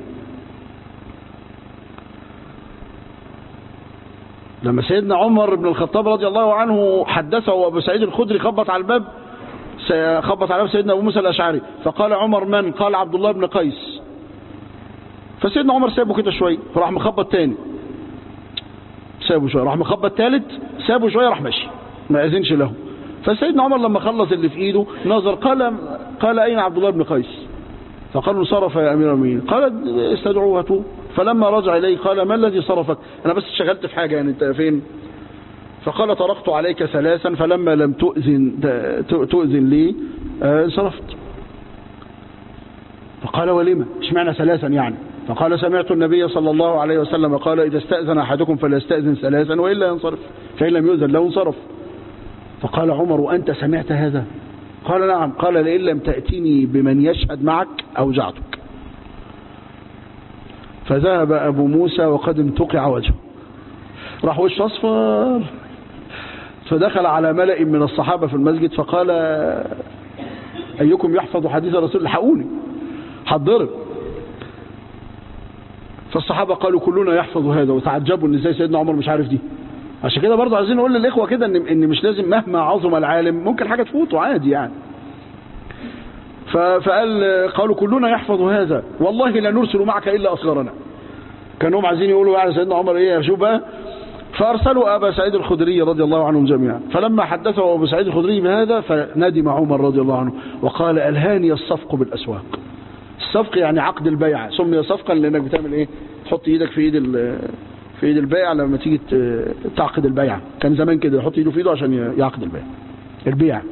لما سيدنا عمر بن الخطاب رضي الله عنه حدثه وابو سعيد الخدري خبط على الباب خبط على باب سيدنا ابو موسى الاشعري فقال عمر من قال عبد الله بن قيس فسيدنا عمر سابه كده شويه فراح مخبط تاني سابه شويه راح مخبط ثالث سابه شويه راح ماشي ما اذنش له فسيدنا عمر لما خلص اللي في ايده نظر قال قال اين عبد الله بن قيس فقال له صرف يا امير المؤمنين قال استدعوه هاتوه فلما رجع اليه قال ما الذي صرفك انا بس شغلت في حاجه يعني انت فين فقال طرقت عليك ثلاثا فلما لم تؤذن تؤذن لي انصرفت فقال ولما اشمعنى ثلاثا يعني فقال سمعت النبي صلى الله عليه وسلم قال إذا استأذن أحدكم فليستأذن ثلاثا وإلا ينصرف فإن لم يؤذن له انصرف فقال عمر وأنت سمعت هذا قال نعم قال لئن لم تأتيني بمن يشهد معك أوجعتك فذهب أبو موسى وقد امتقع وجهه راح وش أصفر فدخل على ملأ من الصحابة في المسجد فقال أيكم يحفظ حديث رسول الحقوني حضرب فالصحابة قالوا كلنا يحفظ هذا وتعجبوا ان ازاي سيدنا عمر مش عارف دي عشان كده برضه عايزين نقول للاخوه كده ان ان مش لازم مهما عظم العالم ممكن حاجه تفوته عادي يعني فقال قالوا كلنا يحفظ هذا والله لا نرسل معك الا اصغرنا كانوا عايزين يقولوا يعني سيدنا عمر ايه شوف بقى فارسلوا ابا سعيد الخدري رضي الله عنهم جميعا فلما حدثه ابو سعيد الخدري بهذا فندم عمر رضي الله عنه وقال الهاني الصفق بالاسواق الصفق يعني عقد البيع سمي صفقا لانك بتعمل ايه تحط ايدك في ايد في ايد البائع لما تيجي تعقد البيع كان زمان كده يحط ايده في ايده عشان يعقد البيع البيع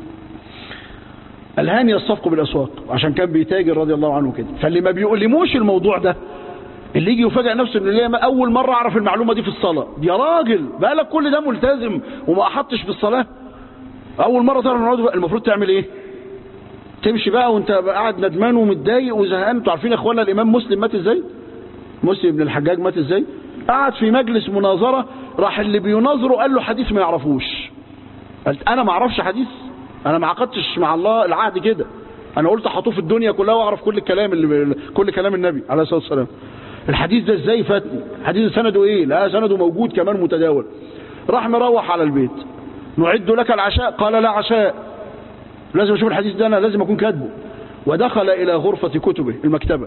الهاني الصفق بالاسواق عشان كان بيتاجر رضي الله عنه كده فاللي ما بيؤلموش الموضوع ده اللي يجي يفاجئ نفسه ان اللي اول مره اعرف المعلومه دي في الصلاه يا راجل بقالك كل ده ملتزم وما احطش في الصلاه اول مره تعرف المفروض تعمل ايه تمشي بقى وانت قاعد ندمان ومتضايق وزهقان انتوا عارفين يا اخوانا الامام مسلم مات ازاي مسلم بن الحجاج مات ازاي قعد في مجلس مناظره راح اللي بيناظره قال له حديث ما يعرفوش قلت انا ما اعرفش حديث انا ما عقدتش مع الله العهد كده انا قلت احطوه في الدنيا كلها واعرف كل الكلام اللي كل كلام النبي عليه الصلاه والسلام الحديث ده ازاي فاتني حديث سنده ايه لا سنده موجود كمان متداول راح مروح على البيت نعد لك العشاء قال لا عشاء لازم اشوف الحديث ده انا لازم اكون كاتبه ودخل الى غرفة كتبه المكتبة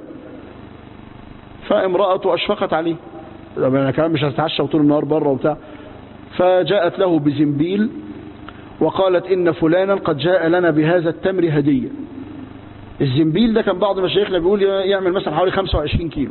فامرأته اشفقت عليه طب انا كمان مش هتعشى طول النهار بره وبتاع فجاءت له بزنبيل وقالت إن فلانا قد جاء لنا بهذا التمر هدية الزنبيل ده كان بعض مشايخنا بيقول يعمل مثلا حوالي 25 كيلو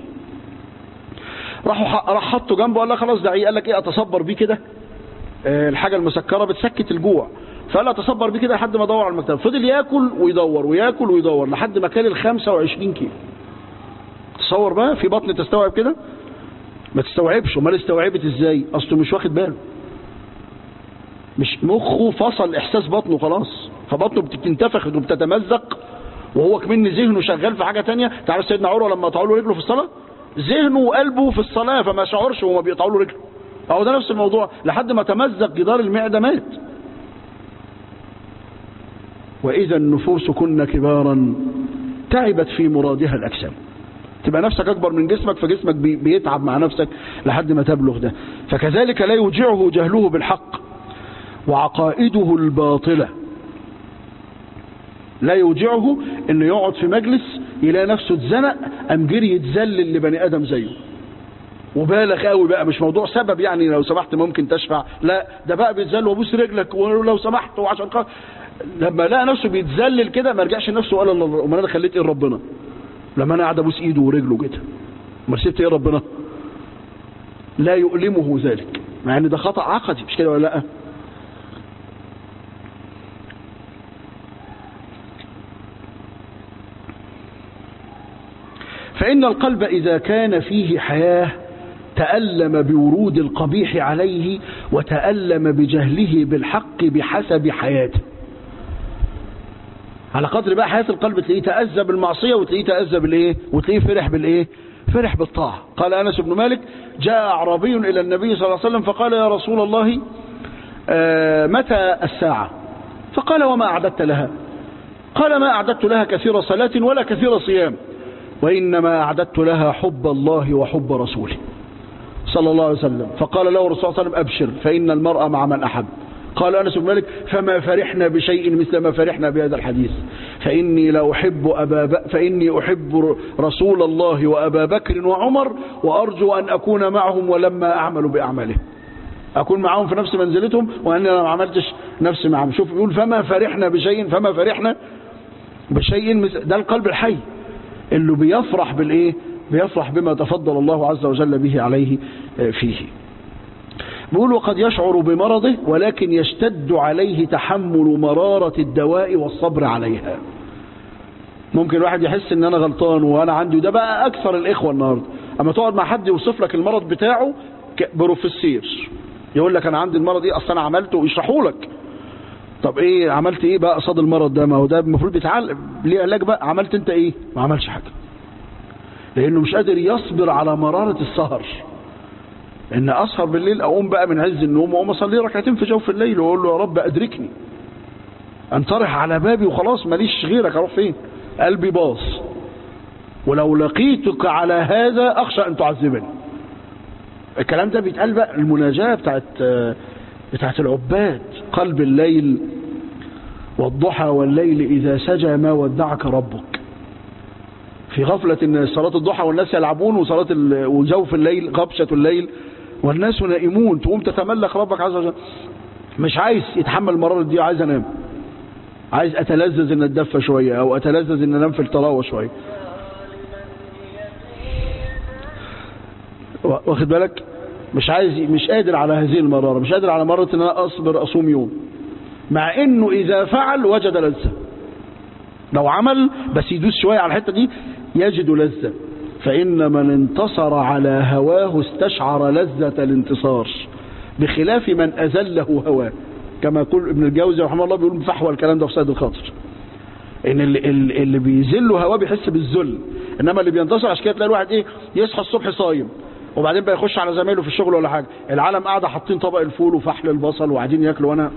راحوا راح حطه جنبه قال لها خلاص دعيه قال لك ايه اتصبر بيه كده آه، الحاجه المسكره بتسكت الجوع فقال اتصبر بيه كده لحد ما ادور على المكتبه فضل ياكل ويدور وياكل ويدور لحد ما كان ال 25 كيلو تصور بقى في بطن تستوعب كده ما تستوعبش امال استوعبت ازاي اصله مش واخد باله مش مخه فصل احساس بطنه خلاص فبطنه بتنتفخ وبتتمزق وهو كمان ذهنه شغال في حاجه تانية تعرف سيدنا عروه لما قطعوا له رجله في الصلاه ذهنه وقلبه في الصلاه فما شعرش وهما بيقطعوا له رجله اهو ده نفس الموضوع لحد ما تمزق جدار المعده مات واذا النفوس كن كبارا تعبت في مرادها الاجسام تبقى نفسك اكبر من جسمك فجسمك بي- بيتعب مع نفسك لحد ما تبلغ ده فكذلك لا يوجعه جهله بالحق وعقائده الباطلة لا يوجعه انه يقعد في مجلس يلاقي نفسه اتزنق قام جري يتذلل لبني ادم زيه وبالغ قوي بقى مش موضوع سبب يعني لو سمحت ممكن تشفع لا ده بقى بيتذل وابوس رجلك ولو سمحت وعشان خ... لما لقى نفسه بيتذلل كده ما رجعش لنفسه وقال الله امال انا خليت ايه ربنا لما انا قاعد ابوس ايده ورجله كده امال سبت ايه ربنا لا يؤلمه ذلك مع ان ده خطا عقدي مش كده ولا لا فإن القلب إذا كان فيه حياة تألم بورود القبيح عليه وتألم بجهله بالحق بحسب حياته على قدر بقى حياة القلب تلاقيه تأذى بالمعصية وتلاقيه تأذى بالإيه وتلاقيه فرح بالإيه فرح بالطاعة قال أنس بن مالك جاء أعرابي إلى النبي صلى الله عليه وسلم فقال يا رسول الله آه متى الساعة فقال وما أعددت لها قال ما أعددت لها كثير صلاة ولا كثير صيام وإنما أعددت لها حب الله وحب رسوله صلى الله عليه وسلم فقال له الرسول صلى الله عليه وسلم أبشر فإن المرأة مع من أحب قال أنس بن مالك فما فرحنا بشيء مثل ما فرحنا بهذا الحديث فإني لا أحب أبا ب... فإني أحب رسول الله وأبا بكر وعمر وأرجو أن أكون معهم ولما أعمل بأعمالهم أكون معهم في نفس منزلتهم وأنا ما عملتش نفس معهم شوف يقول فما فرحنا بشيء فما فرحنا بشيء مثل ده القلب الحي اللي بيفرح بالايه بيفرح بما تفضل الله عز وجل به عليه فيه بيقول وقد يشعر بمرضه ولكن يشتد عليه تحمل مرارة الدواء والصبر عليها ممكن الواحد يحس ان انا غلطان وانا عندي وده بقى اكثر الاخوة النهاردة اما تقعد مع حد يوصف لك المرض بتاعه بروفيسير يقول لك انا عندي المرض ايه اصل انا عملته ويشرحوا لك طب ايه عملت ايه بقى قصاد المرض ده ما هو ده المفروض بيتعالج ليه علاج بقى عملت انت ايه ما عملش حاجه لانه مش قادر يصبر على مراره السهر ان اسهر بالليل اقوم بقى من عز النوم واقوم اصلي ركعتين في جوف الليل واقول له يا رب ادركني انطرح على بابي وخلاص ماليش غيرك اروح فين قلبي باظ ولو لقيتك على هذا اخشى ان تعذبني الكلام ده بيتقال بقى المناجاه بتاعت بتاعت العباد قلب الليل والضحى والليل إذا سجى ما ودعك ربك في غفلة ان صلاة الضحى والناس يلعبون وصلاة وجوف الليل غبشة الليل والناس نائمون تقوم تتملك ربك عز وجل مش عايز يتحمل المرارة دي عايز انام عايز اتلذذ ان اتدفى شوية او اتلذذ ان انام في الطراوة شوية واخد بالك مش عايز مش قادر على هذه المرارة مش قادر على مرة ان انا اصبر اصوم يوم مع انه اذا فعل وجد لذة لو عمل بس يدوس شوية على الحتة دي يجد لذة فإن من انتصر على هواه استشعر لذة الانتصار بخلاف من أزله هواه كما يقول ابن الجوزي رحمه الله بيقول فحوى الكلام ده في سيد الخاطر ان اللي, اللي بيذله هواه بيحس بالذل انما اللي بينتصر عشان كده تلاقي الواحد ايه يصحى الصبح صايم وبعدين بقى يخش على زمايله في الشغل ولا حاجه العالم قاعده حاطين طبق الفول وفحل البصل وقاعدين ياكلوا وانا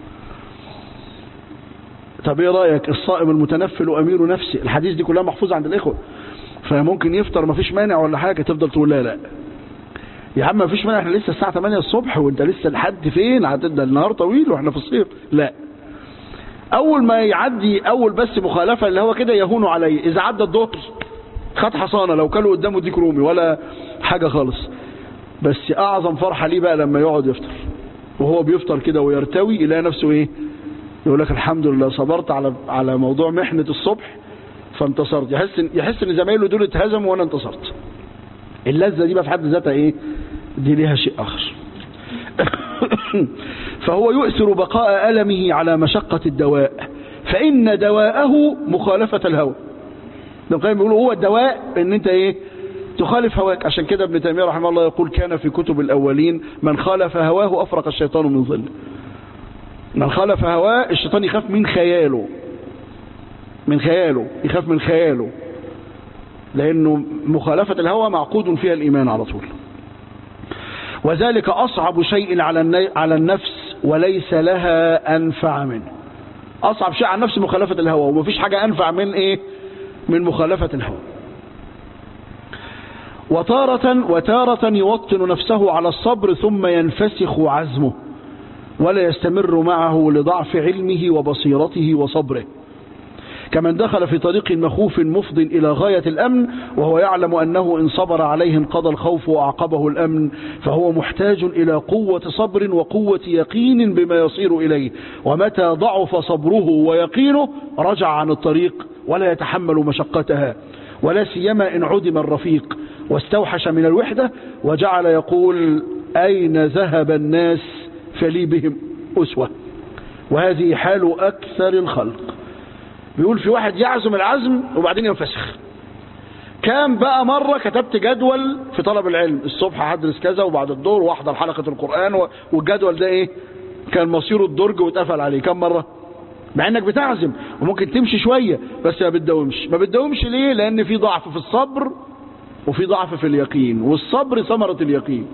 طب ايه رايك الصائم المتنفل امير نفسه الحديث دي كلها محفوظه عند الاخوه فممكن يفطر مفيش مانع ولا حاجه تفضل تقول لا لا يا عم مفيش مانع احنا لسه الساعه 8 الصبح وانت لسه لحد فين هتبدا النهار طويل واحنا في الصيف لا اول ما يعدي اول بس مخالفه اللي هو كده يهون عليه اذا عدى الظهر خد حصانه لو كانوا قدامه ديك رومي ولا حاجه خالص بس اعظم فرحه ليه بقى لما يقعد يفطر وهو بيفطر كده ويرتوي يلاقي نفسه ايه يقول لك الحمد لله صبرت على على موضوع محنة الصبح فانتصرت يحس ان يحس ان زمايله دول اتهزموا وانا انتصرت اللذة دي بقى في حد ذاتها ايه دي ليها شيء اخر فهو يؤثر بقاء ألمه على مشقة الدواء فإن دواءه مخالفة الهوى ابن القيم بيقول هو الدواء ان انت ايه تخالف هواك عشان كده ابن تيمية رحمه الله يقول كان في كتب الأولين من خالف هواه أفرق الشيطان من ظله من خالف هواه الشيطان يخاف من خياله من خياله يخاف من خياله لأنه مخالفة الهوى معقود فيها الإيمان على طول وذلك أصعب شيء على على النفس وليس لها أنفع منه أصعب شيء على النفس مخالفة الهوى ومفيش حاجة أنفع من إيه من مخالفة الهوى وتارة وتارة يوطن نفسه على الصبر ثم ينفسخ عزمه ولا يستمر معه لضعف علمه وبصيرته وصبره كمن دخل في طريق مخوف مفض إلى غاية الأمن وهو يعلم أنه إن صبر عليه انقضى الخوف وأعقبه الأمن فهو محتاج إلى قوة صبر وقوة يقين بما يصير إليه ومتى ضعف صبره ويقينه رجع عن الطريق ولا يتحمل مشقتها ولا سيما إن عدم الرفيق واستوحش من الوحدة وجعل يقول أين ذهب الناس فلي بهم أسوة وهذه حال أكثر الخلق بيقول في واحد يعزم العزم وبعدين ينفسخ كام بقى مرة كتبت جدول في طلب العلم الصبح هدرس كذا وبعد الظهر واحضر حلقة القرآن والجدول ده ايه كان مصيره الدرج واتقفل عليه كم مرة مع انك بتعزم وممكن تمشي شوية بس ما بتداومش ما بتداومش ليه لان في ضعف في الصبر وفي ضعف في اليقين والصبر ثمرة اليقين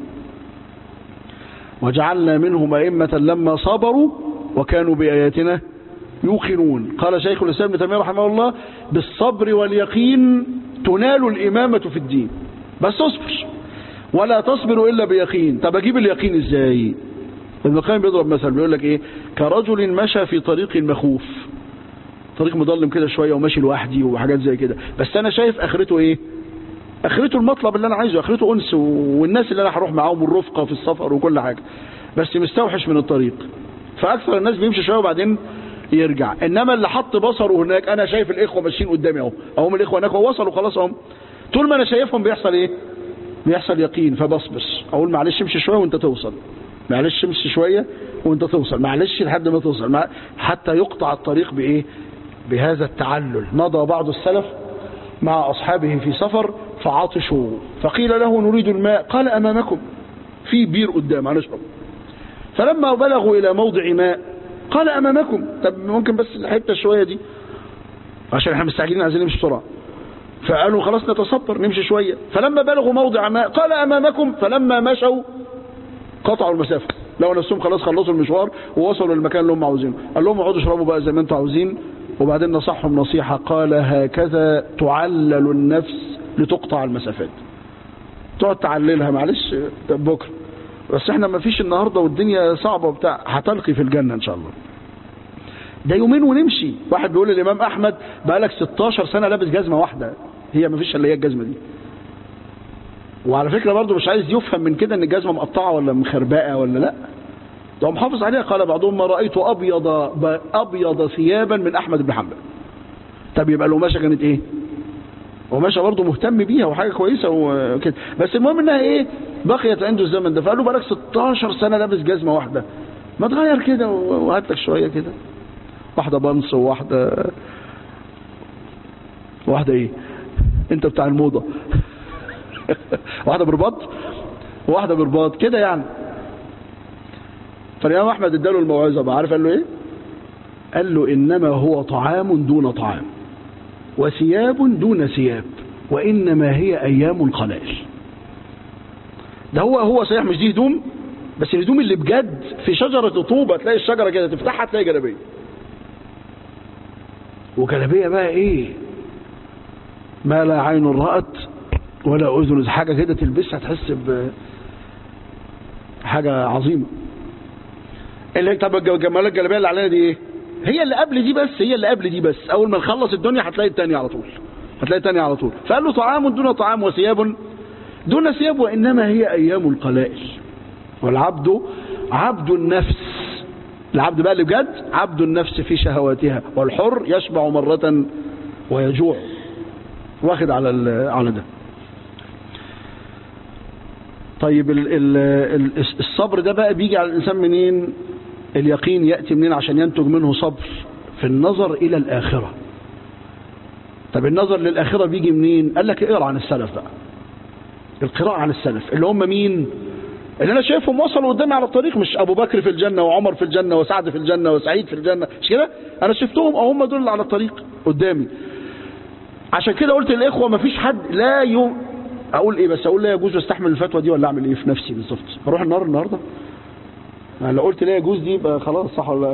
وجعلنا منهم أئمة لما صبروا وكانوا بآياتنا يوقنون قال شيخ الإسلام ابن تيمية رحمه الله بالصبر واليقين تنال الإمامة في الدين بس اصبر ولا تصبر إلا بيقين طب أجيب اليقين إزاي ابن القيم بيضرب مثل بيقول لك إيه كرجل مشى في طريق مخوف طريق مظلم كده شوية وماشي لوحدي وحاجات زي كده بس أنا شايف آخرته إيه اخرته المطلب اللي انا عايزه اخرته انس والناس اللي انا هروح معاهم والرفقه في السفر وكل حاجه بس مستوحش من الطريق فاكثر الناس بيمشي شويه وبعدين يرجع انما اللي حط بصره هناك انا شايف الاخوه ماشيين قدامي اهو اهم الاخوه هناك وصلوا خلاص اهم طول ما انا شايفهم بيحصل ايه بيحصل يقين فبصبر اقول معلش امشي شويه وانت توصل معلش امشي شويه وانت توصل معلش لحد ما توصل مع... حتى يقطع الطريق بايه بهذا التعلل مضى بعض السلف مع اصحابه في سفر فعطشوا فقيل له نريد الماء قال أمامكم في بير قدام هنشرب فلما بلغوا إلى موضع ماء قال أمامكم طب ممكن بس الحتة شوية دي عشان احنا مستعجلين عايزين نمشي بسرعة فقالوا خلاص نتصبر نمشي شوية فلما بلغوا موضع ماء قال أمامكم فلما مشوا قطعوا المسافة لو نفسهم خلاص خلصوا المشوار ووصلوا للمكان اللي هم عاوزينه قال لهم اقعدوا اشربوا بقى زي ما انتم عاوزين وبعدين نصحهم نصيحة قال هكذا تعلل النفس لتقطع المسافات تقعد تعللها معلش بكره بس احنا ما فيش النهاردة والدنيا صعبة وبتاع هتلقي في الجنة ان شاء الله ده يومين ونمشي واحد بيقول للامام احمد بقالك 16 سنة لابس جزمة واحدة هي ما فيش الا هي الجزمة دي وعلى فكرة برضه مش عايز يفهم من كده ان الجزمة مقطعة ولا مخربقة ولا لا ده محافظ عليها قال بعضهم ما رأيت ابيض ابيض ثيابا من احمد بن حنبل طب يبقى القماشة كانت ايه وماشى برضه مهتم بيها وحاجة كويسة وكده بس المهم انها ايه بقيت عنده الزمن ده فقال له بقالك 16 سنة لابس جزمة واحدة ما تغير كده وهات لك شوية كده واحدة بنص وواحدة واحدة ايه انت بتاع الموضة واحدة برباط وواحدة برباط كده يعني فالإمام أحمد اداله الموعظة بقى عارف قال له ايه قال له إنما هو طعام دون طعام وثياب دون ثياب وإنما هي أيام قلائل ده هو هو صحيح مش دي هدوم بس الهدوم اللي بجد في شجرة طوبة تلاقي الشجرة كده تفتحها تلاقي جلابية وجلابية بقى ايه ما لا عين رأت ولا أذن حاجة كده تلبسها تحس ب حاجة عظيمة اللي طب جمال الجلابية اللي علينا دي ايه هي اللي قبل دي بس هي اللي قبل دي بس اول ما نخلص الدنيا هتلاقي التانية على طول هتلاقي التانية على طول فقال له طعام دون طعام وثياب دون ثياب وانما هي ايام القلائل والعبد عبد النفس العبد بقى اللي بجد عبد النفس في شهواتها والحر يشبع مرة ويجوع واخد على على ده طيب ال ال ال الصبر ده بقى بيجي على الإنسان منين اليقين يأتي منين عشان ينتج منه صبر في النظر إلى الآخرة طب النظر للآخرة بيجي منين قال لك اقرا عن السلف بقى القراءة عن السلف اللي هم مين اللي انا شايفهم وصلوا قدامي على الطريق مش ابو بكر في الجنة وعمر في الجنة وسعد في الجنة وسعيد في الجنة مش كده انا شفتهم او هم دول اللي على الطريق قدامي عشان كده قلت للاخوة ما فيش حد لا يوم اقول ايه بس اقول لا يجوز استحمل الفتوى دي ولا اعمل ايه في نفسي بالظبط اروح النار النهارده يعني لو قلت لا يجوز دي يبقى خلاص صح ولا لا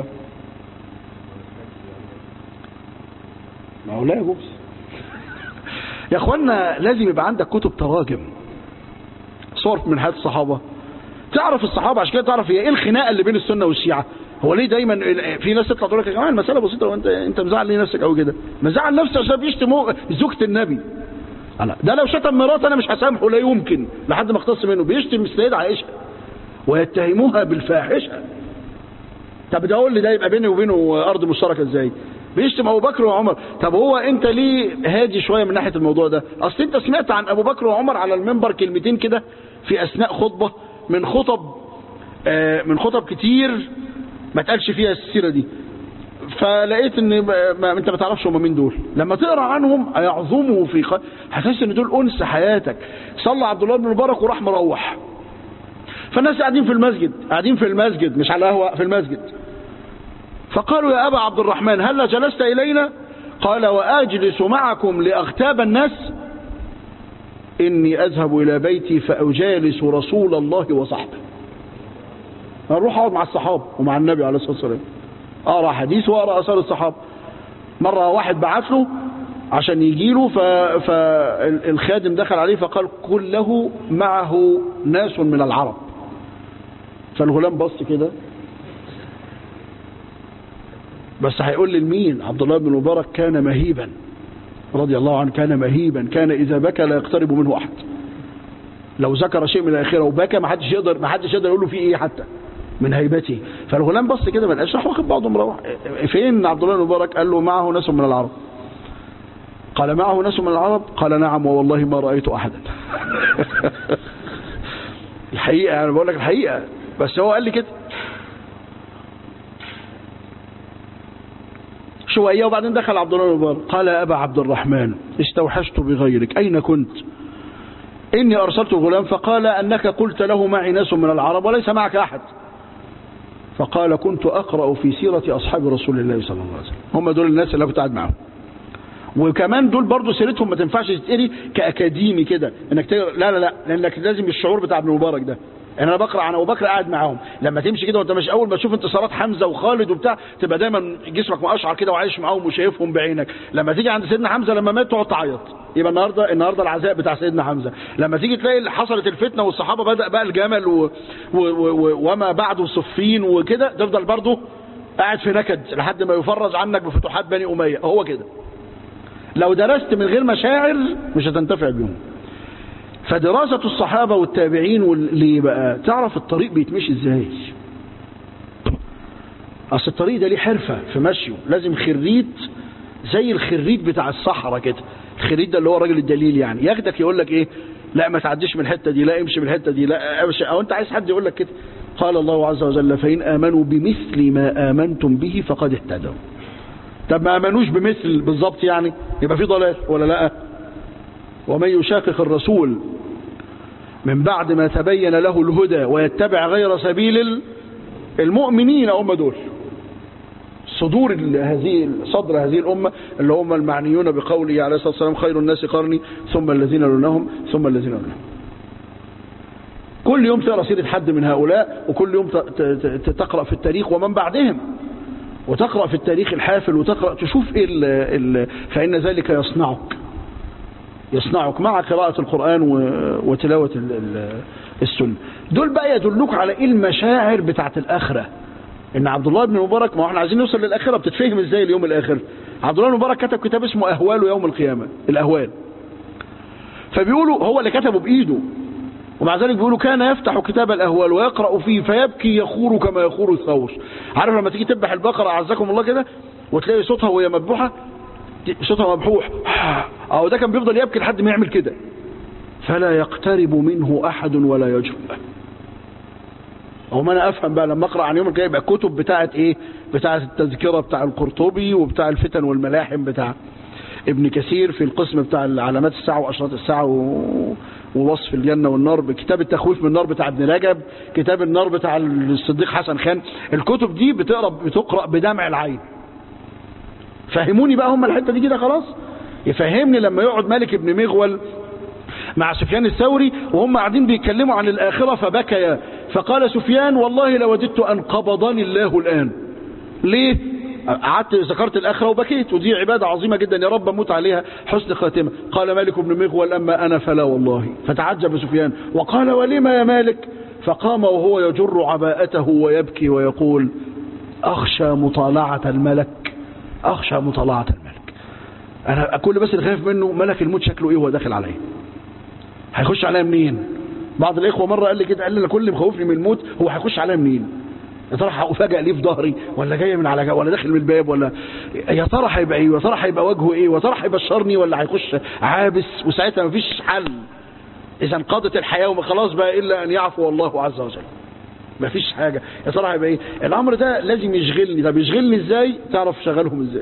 ما هو لا يجوز يا اخوانا لازم يبقى عندك كتب تراجم صور من حياة الصحابة تعرف الصحابة عشان كده تعرف هي ايه الخناقة اللي بين السنة والشيعة هو ليه دايما في ناس تطلع تقول لك يا جماعه المسألة بسيطة وانت انت مزعل ليه نفسك قوي كده مزعل نفسي عشان بيشتم زوجة النبي أنا ده لو شتم مرات انا مش هسامحه لا يمكن لحد ما اختص منه بيشتم السيدة عائشة ويتهموها بالفاحشة طب ده قول لي ده يبقى بيني وبينه ارض مشتركة ازاي بيشتم ابو بكر وعمر طب هو انت ليه هادي شوية من ناحية الموضوع ده اصل انت سمعت عن ابو بكر وعمر على المنبر كلمتين كده في اثناء خطبة من خطب آه من خطب كتير ما تقالش فيها السيرة دي فلقيت ان ما انت ما تعرفش هم مين دول لما تقرا عنهم هيعظموا في خ... هتحس ان دول انس حياتك صلى عبد الله بن مبارك وراح مروح فالناس قاعدين في المسجد قاعدين في المسجد مش على القهوه في المسجد فقالوا يا ابا عبد الرحمن هل جلست الينا قال واجلس معكم لاغتاب الناس اني اذهب الى بيتي فاجالس رسول الله وصحبه هنروح اقعد مع الصحابه ومع النبي عليه الصلاه والسلام اقرا حديث واقرا اثار الصحابه مره واحد بعت له عشان يجي له فالخادم دخل عليه فقال قل له معه ناس من العرب فالغلام بص كده بس هيقول لي لمين عبد الله بن مبارك كان مهيبا رضي الله عنه كان مهيبا كان اذا بكى لا يقترب منه احد لو ذكر شيء من الاخره وبكى ما حدش يقدر ما حدش يقدر يقول له فيه ايه حتى من هيبته فالغلام بص كده ما لقاش راح واخد بعضه مروح فين عبد الله بن مبارك قال له معه ناس من العرب قال معه ناس من العرب قال نعم والله ما رايت احدا الحقيقه انا بقول لك الحقيقه بس هو قال لي كده شويه وبعدين دخل عبد الله بن مبارك قال يا ابا عبد الرحمن استوحشت بغيرك اين كنت اني ارسلت الغلام فقال انك قلت له معي ناس من العرب وليس معك احد فقال كنت أقرأ في سيرة أصحاب رسول الله صلى الله عليه وسلم هم دول الناس اللي كنت قاعد معاهم وكمان دول برضو سيرتهم ما تنفعش تتقري كأكاديمي كده انك تقرأ لا لا لا لانك لازم الشعور بتاع ابن مبارك ده يعني انا بقرا عن ابو بكر قاعد معاهم لما تمشي كده وانت مش اول ما تشوف انتصارات حمزه وخالد وبتاع تبقى دايما جسمك مقشعر كده وعايش معاهم وشايفهم بعينك لما تيجي عند سيدنا حمزه لما مات تقعد تعيط يبقى النهارده النهارده العزاء بتاع سيدنا حمزه لما تيجي تلاقي حصلت الفتنه والصحابه بدا بقى الجمل و... و... و... وما بعده صفين وكده تفضل برضه قاعد في نكد لحد ما يفرج عنك بفتوحات بني اميه هو كده لو درست من غير مشاعر مش هتنتفع بيهم فدراسة الصحابة والتابعين واللي بقى تعرف الطريق بيتمشي ازاي اصل الطريق ده ليه حرفة في مشيه لازم خريت زي الخريت بتاع الصحراء كده الخريت ده اللي هو الراجل الدليل يعني ياخدك يقول لك ايه لا ما تعديش من الحتة دي لا امشي من الحتة دي لا امشي او انت عايز حد يقول لك كده قال الله عز وجل فإن آمنوا بمثل ما آمنتم به فقد اهتدوا طب ما آمنوش بمثل بالظبط يعني يبقى في ضلال ولا لا ومن يشاقق الرسول من بعد ما تبين له الهدى ويتبع غير سبيل المؤمنين هم دول صدور هذه صدر هذه الأمة اللي هم المعنيون بقوله عليه الصلاة والسلام خير الناس قرني ثم الذين لونهم ثم الذين لونهم كل يوم تقرأ سيرة حد من هؤلاء وكل يوم تقرأ في التاريخ ومن بعدهم وتقرأ في التاريخ الحافل وتقرأ تشوف إيه ال ال فإن ذلك يصنعك يصنعك مع قراءة القرآن وتلاوة السنة دول بقى يدلوك على ايه المشاعر بتاعت الآخرة ان عبد الله بن مبارك ما احنا عايزين نوصل للآخرة بتتفهم ازاي اليوم الآخر عبد الله بن مبارك كتب كتاب اسمه أهوال يوم القيامة الأهوال فبيقولوا هو اللي كتبه بإيده ومع ذلك بيقولوا كان يفتح كتاب الأهوال ويقرأ فيه فيبكي يخور كما يخور الثور عارف لما تيجي تذبح البقرة أعزكم الله كده وتلاقي صوتها وهي مذبوحة صوتها مبحوح أو ده كان بيفضل يبكي لحد ما يعمل كده فلا يقترب منه أحد ولا يجرؤ أو ما أنا أفهم بقى لما أقرأ عن يوم القيامة يبقى الكتب بتاعت إيه بتاعت التذكرة بتاع القرطبي وبتاع الفتن والملاحم بتاع ابن كثير في القسم بتاع علامات الساعة وأشراط الساعة و... ووصف الجنة والنار بكتاب التخويف من النار بتاع ابن رجب كتاب النار بتاع الصديق حسن خان الكتب دي بتقرأ بتقرأ بدمع العين فهموني بقى هم الحتة دي كده خلاص يفهمني لما يقعد مالك ابن مغول مع سفيان الثوري وهم قاعدين بيتكلموا عن الآخرة فبكيا فقال سفيان والله لوددت أن قبضني الله الآن ليه قعدت ذكرت الآخرة وبكيت ودي عبادة عظيمة جدا يا رب أموت عليها حسن خاتمة قال مالك بن مغول أما أنا فلا والله فتعجب سفيان وقال ولما يا مالك فقام وهو يجر عباءته ويبكي ويقول أخشى مطالعة الملك أخشى مطالعة الملك أنا كل بس اللي خايف منه ملك الموت شكله إيه وهو داخل عليه هيخش عليا منين بعض الإخوة مرة قال لي كده قال لي أنا كل اللي مخوفني من الموت هو هيخش عليا منين يا ترى هفاجئ ليه في ظهري ولا جاي من على جا ولا داخل من الباب ولا يا ترى هيبقى ايه ويا ترى هيبقى وجهه ايه ويا ترى هيبشرني ولا هيخش عابس وساعتها مفيش حل اذا انقضت الحياه وخلاص بقى الا ان يعفو الله عز وجل مفيش حاجه يا ترى هيبقى ايه الامر ده لازم يشغلني طب يشغلني ازاي تعرف شغلهم ازاي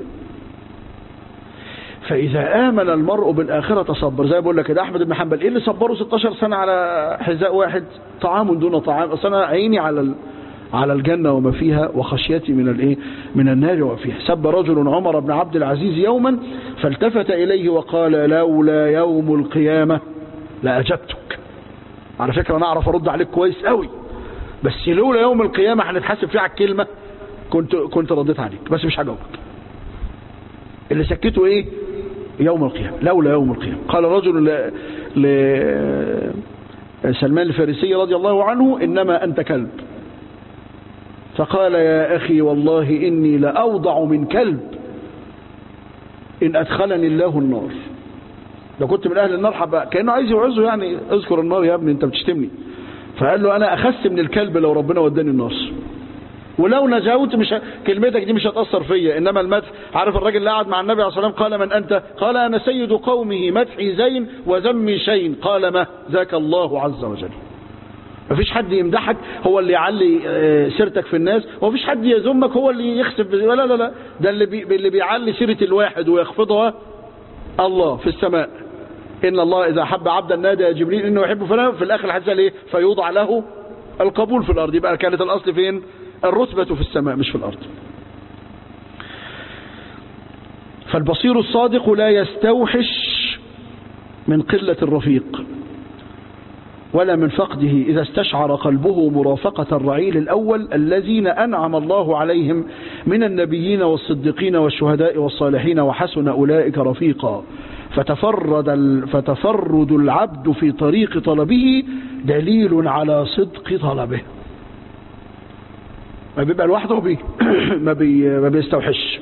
فإذا آمن المرء بالآخرة تصبر زي بقول لك كده أحمد بن حنبل إيه اللي صبره 16 سنة على حذاء واحد طعام دون طعام أصل أنا عيني على ال... على الجنة وما فيها وخشيتي من الايه من النار وما فيها سب رجل عمر بن عبد العزيز يوما فالتفت إليه وقال لولا يوم القيامة لأجبتك على فكرة أنا أعرف أرد عليك كويس قوي بس لولا يوم القيامة هنتحاسب فيه على الكلمة كنت كنت رديت عليك بس مش هجاوبك اللي سكته ايه يوم القيامة لولا يوم القيامة قال رجل ل... ل... سلمان الفارسي رضي الله عنه إنما أنت كلب فقال يا أخي والله إني لأوضع من كلب إن أدخلني الله النار لو كنت من أهل النار حبا كأنه عايز يوعظه يعني اذكر النار يا ابني أنت بتشتمني فقال له أنا أخس من الكلب لو ربنا وداني النار ولو نجوت مش ه... كلمتك دي مش هتأثر فيا إنما المدح عارف الراجل اللي قعد مع النبي عليه الصلاة والسلام قال من أنت قال أنا سيد قومه مدحي زين وذمي شين قال ما ذاك الله عز وجل مفيش حد يمدحك هو اللي يعلي سيرتك في الناس ومفيش حد يذمك هو اللي يخسف لا لا لا ده اللي بي اللي بيعلي سيرة الواحد ويخفضها الله في السماء إن الله إذا حب عبدا نادى يا جبريل إنه يحب فلان في الآخر الحديث قال إيه فيوضع له القبول في الأرض يبقى كانت الأصل فين الرتبة في السماء مش في الأرض فالبصير الصادق لا يستوحش من قلة الرفيق ولا من فقده إذا استشعر قلبه مرافقة الرعيل الأول الذين أنعم الله عليهم من النبيين والصديقين والشهداء والصالحين وحسن أولئك رفيقا فتفرد, فتفرد العبد في طريق طلبه دليل على صدق طلبه ما بيبقى لوحده بي ما, بي ما بيستوحش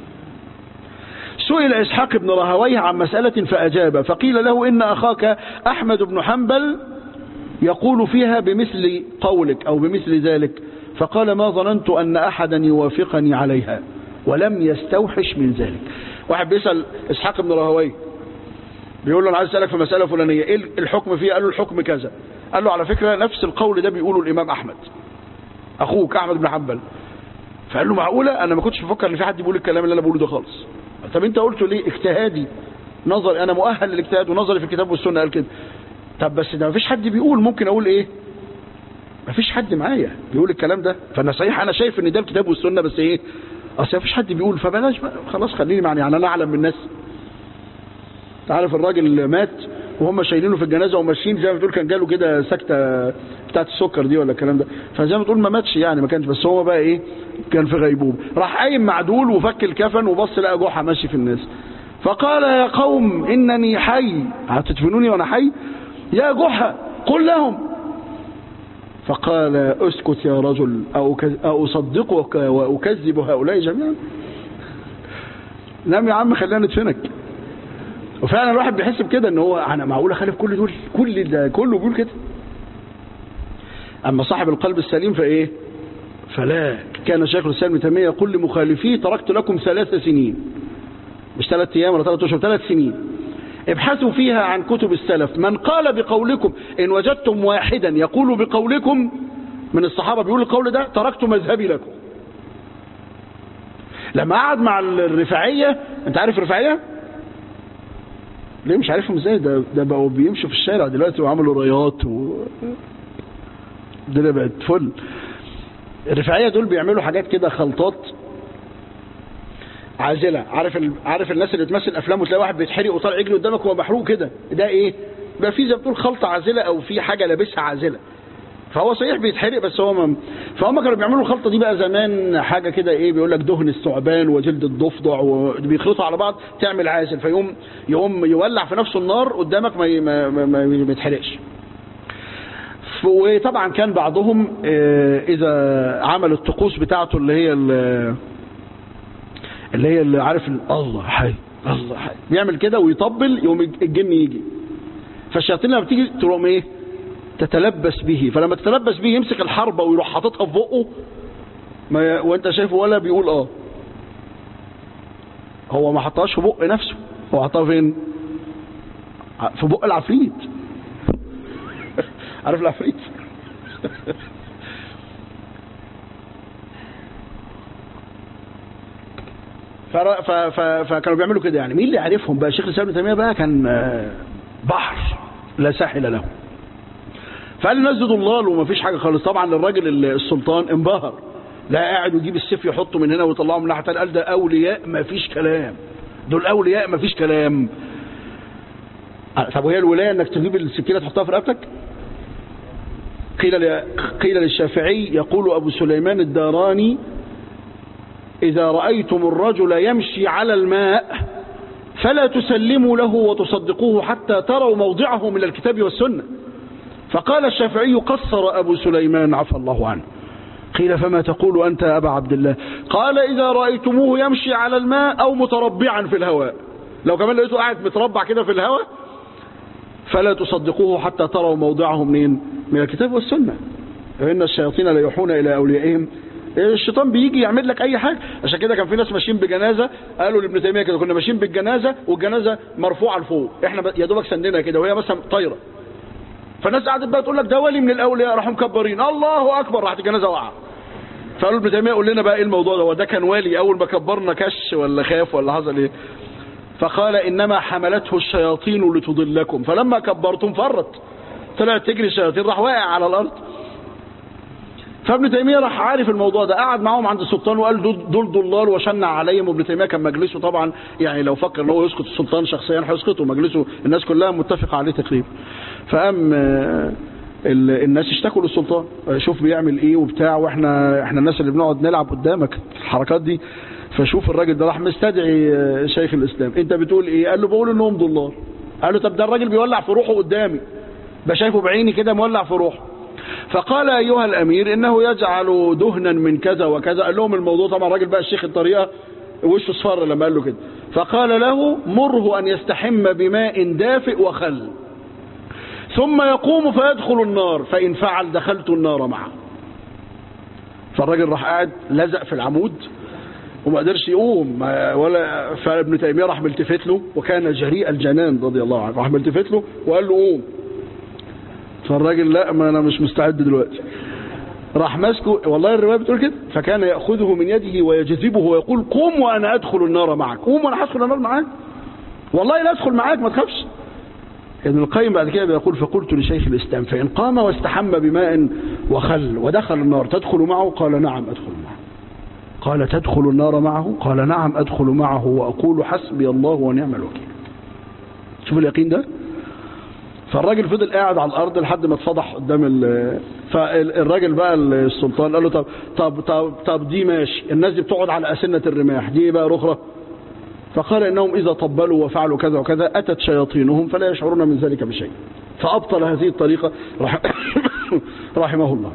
سئل إسحاق بن رهويه عن مسألة فأجاب فقيل له إن أخاك أحمد بن حنبل يقول فيها بمثل قولك أو بمثل ذلك فقال ما ظننت أن أحدا يوافقني عليها ولم يستوحش من ذلك واحد بيسأل إسحاق بن رهويه بيقول له أنا عايز أسألك في مسألة فلانية إيه الحكم فيها قال له الحكم كذا قال له على فكرة نفس القول ده بيقوله الإمام أحمد أخوك أحمد بن حنبل فقال له معقولة أنا ما كنتش بفكر إن في حد بيقول الكلام اللي أنا بقوله ده خالص طب أنت قلته ليه اجتهادي نظري أنا مؤهل للاجتهاد ونظري في الكتاب والسنة قال كده طب بس ده مفيش حد بيقول ممكن اقول ايه مفيش حد معايا بيقول الكلام ده فانا صحيح انا شايف ان ده الكتاب والسنه بس ايه اصل مفيش حد بيقول فبلاش بقى خلاص خليني معني يعني انا اعلم من الناس تعرف الراجل اللي مات وهم شايلينه في الجنازه وماشيين زي ما بتقول كان جاله كده سكته بتاعت السكر دي ولا الكلام ده فزي ما تقول ما ماتش يعني ما كانش بس هو بقى ايه كان في غيبوبه راح قايم معدول وفك الكفن وبص لقى جحا ماشي في الناس فقال يا قوم انني حي هتدفنوني وانا حي يا جحا قل لهم فقال اسكت يا رجل أو أصدقك وأكذب هؤلاء جميعا نعم يا عم خلينا ندفنك وفعلا الواحد بيحس بكده ان هو انا معقول اخالف كل دول كل ده كله بيقول كده أما صاحب القلب السليم فإيه فلا كان شيخ الإسلام ابن تيمية يقول لمخالفيه تركت لكم ثلاث سنين مش ثلاث أيام ولا ثلاث أشهر ثلاث سنين ابحثوا فيها عن كتب السلف من قال بقولكم إن وجدتم واحدا يقول بقولكم من الصحابة بيقول القول ده تركت مذهبي لكم لما قعد مع الرفاعية انت عارف الرفاعية ليه مش عارفهم ازاي ده ده بقوا بيمشوا في الشارع دلوقتي وعملوا رايات و الدنيا بقت فل الرفاعية دول بيعملوا حاجات كده خلطات عازلة عارف ال... عارف الناس اللي بتمثل افلام وتلاقي واحد بيتحرق وطالع يجري قدامك وهو محروق كده ده ايه ده في زي ما بتقول خلطة عازلة او في حاجة لابسها عازلة فهو صحيح بيتحرق بس هو ما فهم كانوا بيعملوا الخلطة دي بقى زمان حاجة كده ايه بيقول لك دهن الثعبان وجلد الضفدع وبيخلطوا على بعض تعمل عازل فيقوم يقوم يولع في نفسه النار قدامك ما ما ما, ما, ما يتحرقش وطبعا كان بعضهم اذا عمل الطقوس بتاعته اللي هي اللي هي اللي عارف الله حي الله حي بيعمل كده ويطبل يقوم الجن يجي فالشياطين لما بتيجي تقوم ايه تتلبس به فلما تتلبس به يمسك الحربة ويروح حاططها في بقه ما وانت شايفه ولا بيقول اه هو ما حطهاش في بق نفسه هو حطها فين في بق العفريت عارف العفريت فكانوا بيعملوا كده يعني مين اللي عرفهم بقى شيخ الاسلام ابن تيميه بقى كان بحر لا ساحل له فقال الناس دي ضلال وما فيش حاجه خالص طبعا الراجل السلطان انبهر لا قاعد ويجيب السيف يحطه من هنا ويطلعه من ناحيه ثانيه قال ده اولياء ما فيش كلام دول اولياء ما فيش كلام طب وهي الولايه انك تجيب السكينه تحطها في رقبتك قيل قيل للشافعي يقول ابو سليمان الداراني اذا رايتم الرجل يمشي على الماء فلا تسلموا له وتصدقوه حتى تروا موضعه من الكتاب والسنه فقال الشافعي قصر أبو سليمان عفى الله عنه قيل فما تقول أنت يا أبا عبد الله قال إذا رأيتموه يمشي على الماء أو متربعا في الهواء لو كمان لقيته قاعد متربع كده في الهواء فلا تصدقوه حتى تروا موضعه منين من الكتاب والسنة إن الشياطين لا يوحون إلى أوليائهم الشيطان بيجي يعمل لك اي حاجه عشان كده كان في ناس ماشيين بجنازه قالوا لابن تيميه كده كنا ماشيين بالجنازه والجنازه مرفوعه لفوق احنا يا دوبك سندنا كده وهي مثلا طايره فالناس قعدت بقى تقول لك ده ولي من الاولياء راحوا مكبرين الله اكبر راحت الجنازه وقع فقالوا ابن تيميه قول لنا بقى ايه الموضوع ده وده كان والي اول ما كبرنا كش ولا خاف ولا حصل ايه فقال انما حملته الشياطين لتضلكم فلما كبرتم فرت طلعت تجري الشياطين راح واقع على الارض فابن تيميه راح عارف الموضوع ده قعد معاهم عند السلطان وقال دول ضلال وشنع عليهم وابن تيميه كان مجلسه طبعا يعني لو فكر ان هو يسقط السلطان شخصيا هيسقطه مجلسه الناس كلها متفقه عليه تقريبا فقام الناس اشتكوا للسلطان شوف بيعمل ايه وبتاع واحنا احنا الناس اللي بنقعد نلعب قدامك الحركات دي فشوف الراجل ده راح مستدعي شيخ الاسلام انت بتقول ايه قال له بقول انهم ضلال قال له طب ده الراجل بيولع في روحه قدامي بشايفه بعيني كده مولع في روحه فقال أيها الأمير إنه يجعل دهنا من كذا وكذا قال لهم الموضوع طبعا الراجل بقى الشيخ الطريقة وشه صفر لما قال له كده فقال له مره أن يستحم بماء دافئ وخل ثم يقوم فيدخل النار فإن فعل دخلت النار معه فالراجل راح قاعد لزق في العمود وما قدرش يقوم ولا فابن تيميه راح ملتفت له وكان جريء الجنان رضي الله عنه راح ملتفت له وقال له قوم فالراجل لا ما انا مش مستعد دلوقتي راح ماسكه والله الروايه بتقول كده فكان ياخذه من يده ويجذبه ويقول قم وانا ادخل النار معك قوم وانا هدخل النار معاك والله لا ادخل معاك ما تخافش ابن القيم بعد كده بيقول فقلت لشيخ الاسلام فان قام واستحم بماء وخل ودخل النار تدخل معه قال نعم ادخل معه قال تدخل النار معه قال نعم ادخل معه واقول حسبي الله ونعم الوكيل شوف اليقين ده فالراجل فضل قاعد على الارض لحد ما اتفضح قدام ال فالراجل بقى السلطان قال له طب طب طب, طب دي ماشي الناس دي بتقعد على اسنه الرماح دي بقى رخره فقال انهم اذا طبلوا وفعلوا كذا وكذا اتت شياطينهم فلا يشعرون من ذلك بشيء فابطل هذه الطريقه رحمه الله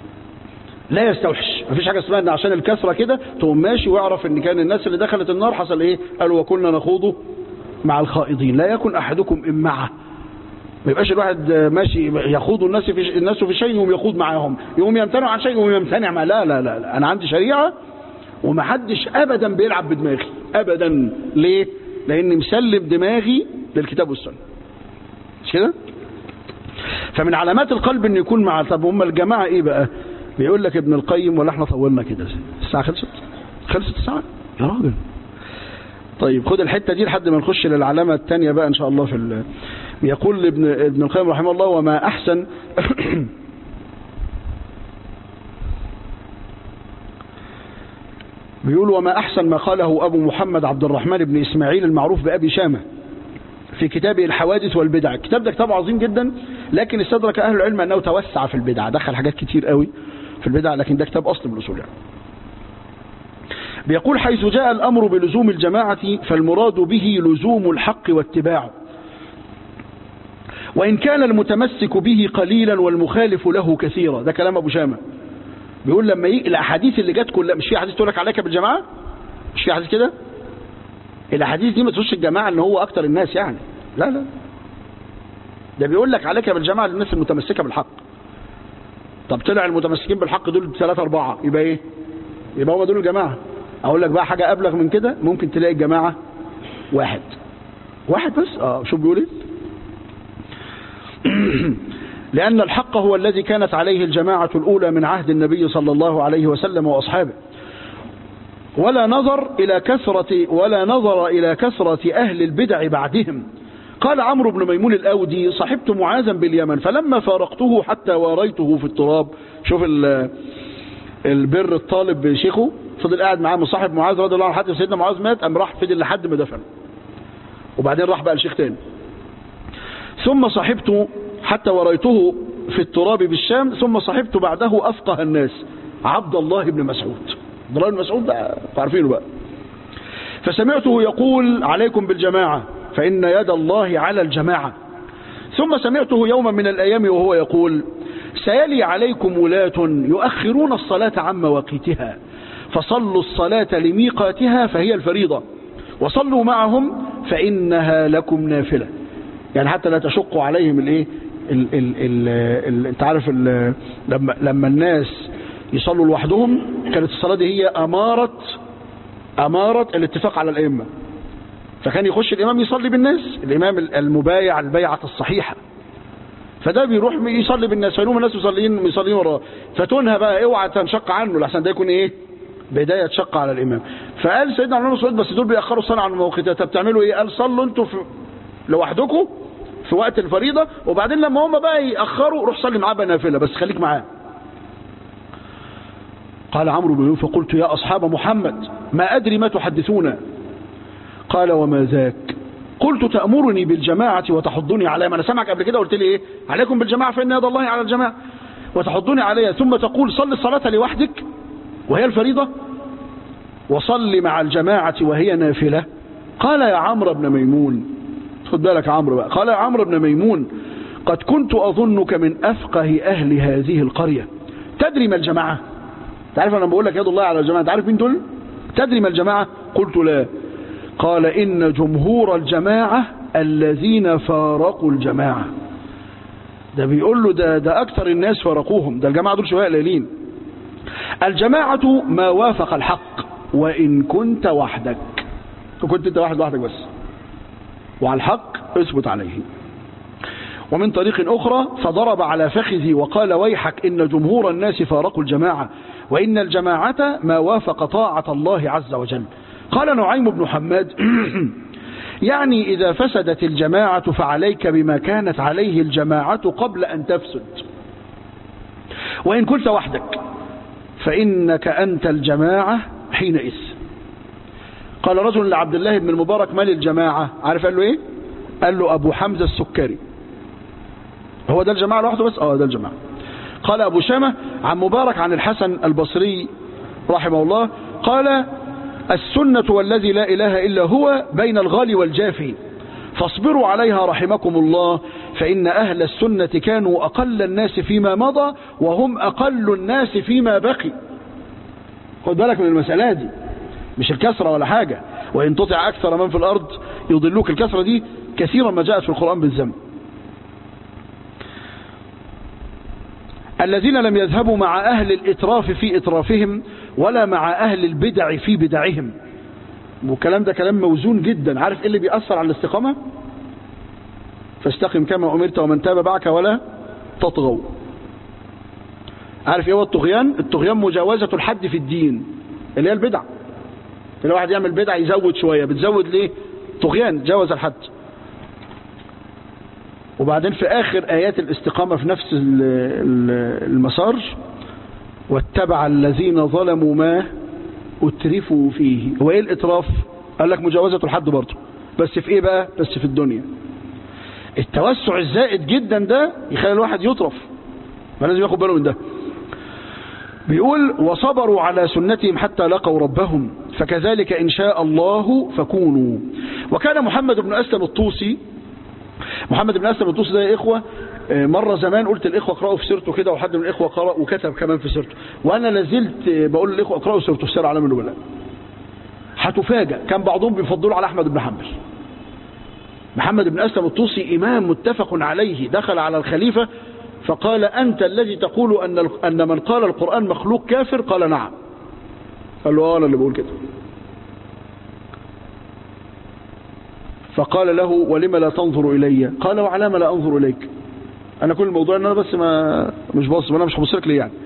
لا يستوحش مفيش حاجه اسمها ان عشان الكسره كده تقوم ماشي واعرف ان كان الناس اللي دخلت النار حصل ايه قالوا وكنا نخوض مع الخائضين لا يكن احدكم امعه ما يبقاش الواحد ماشي يخوض الناس في الناس في شيء يقوم يخوض معاهم يقوم يمتنع عن شيء يقوم يمتنع مع لا لا لا, لا. انا عندي شريعه ومحدش ابدا بيلعب بدماغي ابدا ليه لاني مسلم دماغي للكتاب والسنه مش كده فمن علامات القلب ان يكون مع طب هم الجماعه ايه بقى بيقول لك ابن القيم ولا احنا طولنا كده الساعه خلصت خلصت الساعه يا راجل طيب خد الحته دي لحد ما نخش للعلامه الثانيه بقى ان شاء الله في ال... يقول ابن ابن القيم رحمه الله وما احسن بيقول وما أحسن ما قاله أبو محمد عبد الرحمن بن إسماعيل المعروف بأبي شامة في كتابه الحوادث والبدع الكتاب ده كتاب عظيم جدا لكن استدرك أهل العلم أنه توسع في البدع دخل حاجات كتير قوي في البدع لكن ده كتاب أصل من الأصول يعني. بيقول حيث جاء الأمر بلزوم الجماعة فالمراد به لزوم الحق واتباعه وإن كان المتمسك به قليلا والمخالف له كثيرا ده كلام أبو شامة بيقول لما ي... الاحاديث اللي جت كلها مش في حديث تقول لك عليك بالجماعه مش في حديث كده الاحاديث دي ما تخش الجماعه ان هو اكتر الناس يعني لا لا ده بيقول لك عليك بالجماعه للناس المتمسكه بالحق طب طلع المتمسكين بالحق دول ثلاثة أربعة يبقى إيه؟ يبقى هم دول الجماعة أقول لك بقى حاجة أبلغ من كده ممكن تلاقي الجماعة واحد واحد بس اه شوف بيقول ايه لأن الحق هو الذي كانت عليه الجماعة الأولى من عهد النبي صلى الله عليه وسلم وأصحابه ولا نظر إلى كثرة ولا نظر إلى كثرة أهل البدع بعدهم قال عمرو بن ميمون الأودي صحبت معاذا باليمن فلما فارقته حتى واريته في التراب شوف البر الطالب بشيخه فضل قاعد معاه مصاحب معاذ رضي الله عنه حتى سيدنا معاذ مات قام راح فضل لحد ما دفن وبعدين راح بقى لشيخ تاني ثم صحبت حتى وريته في التراب بالشام ثم صحبت بعده أفقه الناس عبد الله بن مسعود عبد الله بن مسعود ده عارفينه بقى فسمعته يقول عليكم بالجماعة فإن يد الله على الجماعة ثم سمعته يوما من الأيام وهو يقول سيلي عليكم ولاة يؤخرون الصلاة عن مواقيتها فصلوا الصلاة لميقاتها فهي الفريضة وصلوا معهم فإنها لكم نافلة يعني حتى لا تشقوا عليهم الايه ال ال ال ال انت عارف ال لما لما الناس يصلوا لوحدهم كانت الصلاه دي هي اماره اماره الاتفاق على الائمه فكان يخش الامام يصلي بالناس الامام المبايع البيعه الصحيحه فده بيروح يصلي بالناس فيقوم الناس مصلين مصلين وراه فتنهى بقى اوعى تنشق عنه لحسن ده يكون ايه بدايه شق على الامام فقال سيدنا عمر بن مسعود بس دول بيأخروا الصلاه عن مواقيتها طب بتعملوا ايه قال صلوا انتوا في لوحدكم في وقت الفريضة وبعدين لما هم بقى يأخروا روح صلي معاه بنافلة بس خليك معاه قال عمرو بن فقلت يا أصحاب محمد ما أدري ما تحدثون قال وما ذاك قلت تأمرني بالجماعة وتحضني عليها ما أنا سمعك قبل كده قلت لي إيه عليكم بالجماعة فإن يد الله على الجماعة وتحضني عليها ثم تقول صل الصلاة لوحدك وهي الفريضة وصل مع الجماعة وهي نافلة قال يا عمرو بن ميمون خد بالك عمرو بقى قال يا عمرو بن ميمون قد كنت أظنك من أفقه أهل هذه القرية تدري ما الجماعة تعرف أنا بقول لك يد الله على الجماعة تعرف مين دول تدري ما الجماعة قلت لا قال إن جمهور الجماعة الذين فارقوا الجماعة ده بيقول له ده, ده أكثر الناس فارقوهم ده الجماعة دول شوية قليلين الجماعة ما وافق الحق وإن كنت وحدك كنت انت واحد وحدك بس وعلى الحق اثبت عليه ومن طريق أخرى فضرب على فخذي وقال ويحك إن جمهور الناس فارقوا الجماعة وإن الجماعة ما وافق طاعة الله عز وجل قال نعيم بن حماد يعني إذا فسدت الجماعة فعليك بما كانت عليه الجماعة قبل أن تفسد وإن كنت وحدك فإنك أنت الجماعة حينئذ قال رجل لعبد الله بن المبارك مال الجماعة عارف قال له ايه قال له ابو حمزة السكري هو ده الجماعة لوحده بس اه ده الجماعة قال ابو شامة عن مبارك عن الحسن البصري رحمه الله قال السنة والذي لا اله الا هو بين الغالي والجافي فاصبروا عليها رحمكم الله فإن أهل السنة كانوا أقل الناس فيما مضى وهم أقل الناس فيما بقي خد بالك من المسألة دي مش الكسرة ولا حاجة وإن تطع أكثر من في الأرض يضلوك الكسرة دي كثيرا ما جاءت في القرآن بالذنب الذين لم يذهبوا مع أهل الإتراف في إترافهم ولا مع أهل البدع في بدعهم والكلام ده كلام موزون جدا عارف ايه اللي بيأثر على الاستقامة فاستقم كما أمرت ومن تاب معك ولا تطغوا عارف ايه هو الطغيان الطغيان مجاوزة الحد في الدين اللي هي البدع اللي واحد يعمل بدع يزود شوية بتزود ليه طغيان جاوز الحد وبعدين في آخر آيات الاستقامة في نفس المسار واتبع الذين ظلموا ما اترفوا فيه هو ايه الاتراف قال لك مجاوزة الحد برضه بس في ايه بقى بس في الدنيا التوسع الزائد جدا ده يخلي الواحد يطرف فلازم ياخد باله من ده بيقول وصبروا على سنتهم حتى لقوا ربهم فكذلك إن شاء الله فكونوا وكان محمد بن أسلم الطوسي محمد بن أسلم الطوسي ده يا إخوة مرة زمان قلت الإخوة اقرأوا في سيرته كده وحد من الإخوة قرأ وكتب كمان في سيرته وأنا لازلت بقول للإخوة اقرأوا سيرته في سير عالم النبلاء هتفاجأ كان بعضهم بيفضلوا على أحمد بن حنبل محمد بن أسلم الطوسي إمام متفق عليه دخل على الخليفة فقال أنت الذي تقول أن أن من قال القرآن مخلوق كافر قال نعم قال له أنا اللي بقول كده فقال له ولم لا تنظر إلي قال وعلى ما لا أنظر إليك أنا كل الموضوع أن أنا بس ما مش باص أنا مش هبصلك ليه يعني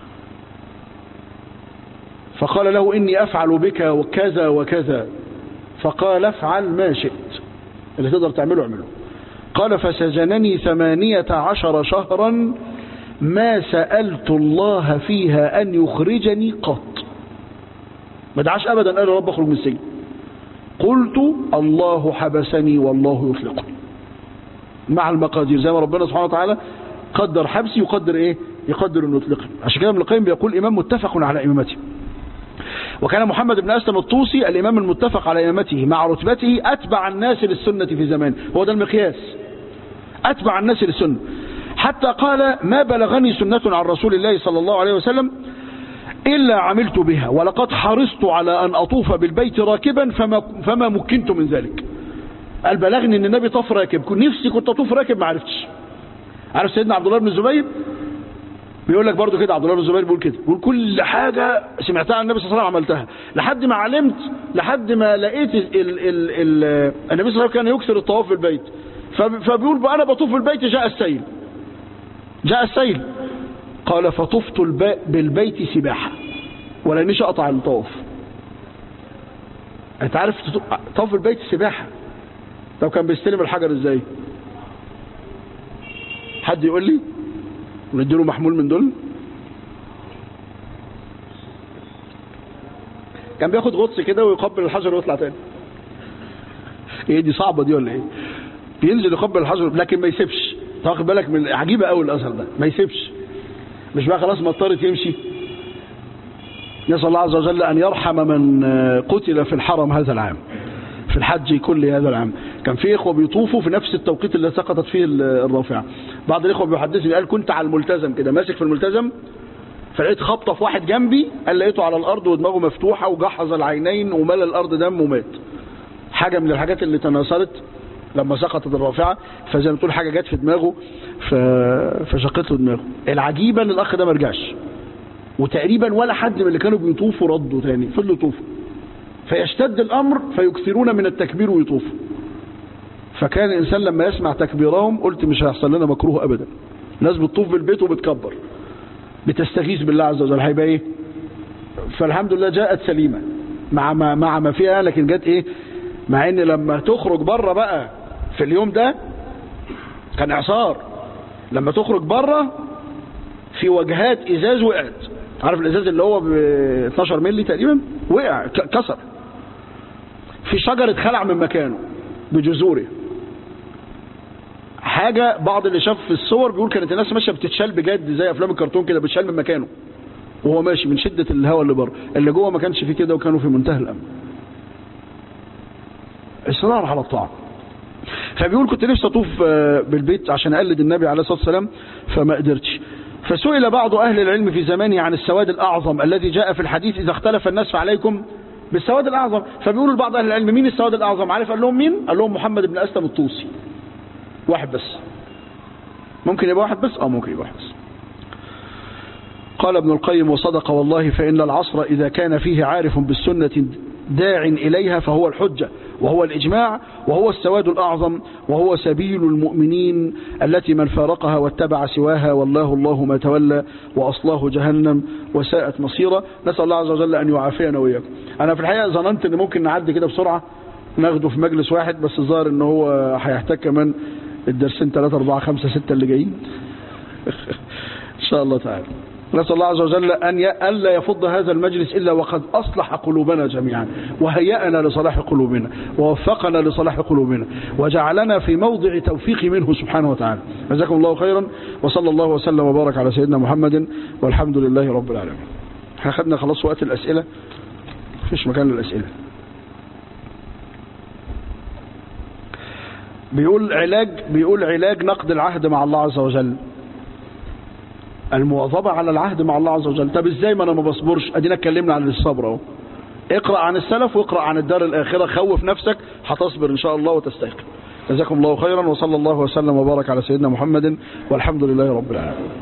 فقال له إني أفعل بك وكذا وكذا فقال افعل ما شئت اللي تقدر تعمله اعمله قال فسجنني ثمانية عشر شهرا ما سألت الله فيها أن يخرجني قط ما دعاش أبدا قال رب اخرج من السجن قلت الله حبسني والله يطلقني مع المقادير زي ما ربنا سبحانه وتعالى قدر حبسي يقدر ايه يقدر انه يطلقني عشان كده ابن القيم بيقول امام متفق على امامته وكان محمد بن أسلم الطوسي الإمام المتفق على إمامته مع رتبته أتبع الناس للسنة في زمان هو ده المقياس أتبع الناس للسنة حتى قال ما بلغني سنة عن رسول الله صلى الله عليه وسلم إلا عملت بها ولقد حرصت على أن أطوف بالبيت راكبا فما, فما مكنت من ذلك قال بلغني أن النبي طاف راكب كنت نفسي كنت أطوف راكب ما عرفتش عارف سيدنا عبد الله بن الزبير بيقول لك برضو كده عبد الله بن الزبير بيقول كده بيقول كل حاجة سمعتها عن النبي صلى الله عليه وسلم عملتها لحد ما علمت لحد ما لقيت ال ال ال ال النبي صلى الله عليه وسلم كان يكثر الطواف في البيت فبيقول بقى انا بطوف في البيت جاء السيل جاء السيل قال فطفت بالبيت سباحة ولانيش اقطع الطواف انت عارف طواف البيت سباحة طب كان بيستلم الحجر ازاي حد يقول لي ونديله محمول من دول كان بياخد غطس كده ويقبل الحجر ويطلع تاني ايه دي صعبة دي ولا ايه بينزل يقبل الحجر لكن ما يسيبش تاخد بالك من عجيبة قوي الاثر ده ما يسيبش مش بقى خلاص ما اضطرت يمشي نسأل الله عز وجل ان يرحم من قتل في الحرم هذا العام في الحج كل هذا العام كان في اخوه بيطوفوا في نفس التوقيت اللي سقطت فيه الرافعه بعض الاخوه بيحدثني قال كنت على الملتزم كده ماسك في الملتزم فلقيت خبطه في واحد جنبي قال لقيته على الارض ودماغه مفتوحه وجحظ العينين وملى الارض دم ومات حاجه من الحاجات اللي تناثرت لما سقطت الرافعه فزي ما تقول حاجه جت في دماغه ف... فشقت له دماغه العجيبه ان الاخ ده ما رجعش وتقريبا ولا حد من اللي كانوا بيطوفوا ردوا تاني فضلوا يطوفوا فيشتد الأمر فيكثرون من التكبير ويطوفوا فكان الإنسان لما يسمع تكبيرهم قلت مش هيحصل لنا مكروه أبدا الناس بتطوف بالبيت وبتكبر بتستغيث بالله عز وجل هيبقى ايه فالحمد لله جاءت سليمة مع ما, مع ما فيها لكن جت ايه مع ان لما تخرج بره بقى في اليوم ده كان اعصار لما تخرج بره في وجهات ازاز وقعت عارف الازاز اللي هو ب 12 مللي تقريبا وقع كسر في شجر اتخلع من مكانه بجذوره حاجة بعض اللي شاف في الصور بيقول كانت الناس ماشية بتتشال بجد زي افلام الكرتون كده بتشال من مكانه وهو ماشي من شدة الهواء اللي بره اللي جوه ما كانش فيه كده وكانوا في منتهى الامن اصرار على الطاعة فبيقول كنت نفسي اطوف بالبيت عشان اقلد النبي عليه الصلاة والسلام فما قدرتش فسئل بعض أهل العلم في زمانه عن السواد الأعظم الذي جاء في الحديث إذا اختلف الناس فعليكم بالسواد الأعظم فبيقولوا لبعض أهل العلم مين السواد الأعظم عارف قال لهم مين قال لهم محمد بن أسلم الطوسي واحد بس ممكن يبقى واحد بس اه ممكن يبقى واحد بس قال ابن القيم وصدق والله فإن العصر إذا كان فيه عارف بالسنة داع إليها فهو الحجة وهو الإجماع وهو السواد الأعظم وهو سبيل المؤمنين التي من فارقها واتبع سواها والله الله ما تولى وأصلاه جهنم وساءت مصيرا نسأل الله عز وجل أن يعافينا وإياكم أنا في الحقيقة ظننت أن ممكن نعدي كده بسرعة ناخده في مجلس واحد بس الظاهر أنه هو هيحتاج كمان الدرسين 3 4 5 6 اللي جايين إن شاء الله تعالى نسأل الله عز وجل أن ألا يفض هذا المجلس إلا وقد أصلح قلوبنا جميعا وهيأنا لصلاح قلوبنا ووفقنا لصلاح قلوبنا وجعلنا في موضع توفيق منه سبحانه وتعالى جزاكم الله خيرا وصلى الله وسلم وبارك على سيدنا محمد والحمد لله رب العالمين احنا خدنا خلاص وقت الأسئلة مفيش مكان للأسئلة بيقول علاج بيقول علاج نقد العهد مع الله عز وجل المواظبة على العهد مع الله عز وجل طب ازاي ما انا ما بصبرش ادينا اتكلمنا عن الصبر اهو اقرأ عن السلف واقرأ عن الدار الآخرة خوف نفسك هتصبر ان شاء الله وتستيقن جزاكم الله خيرا وصلى الله وسلم وبارك على سيدنا محمد والحمد لله رب العالمين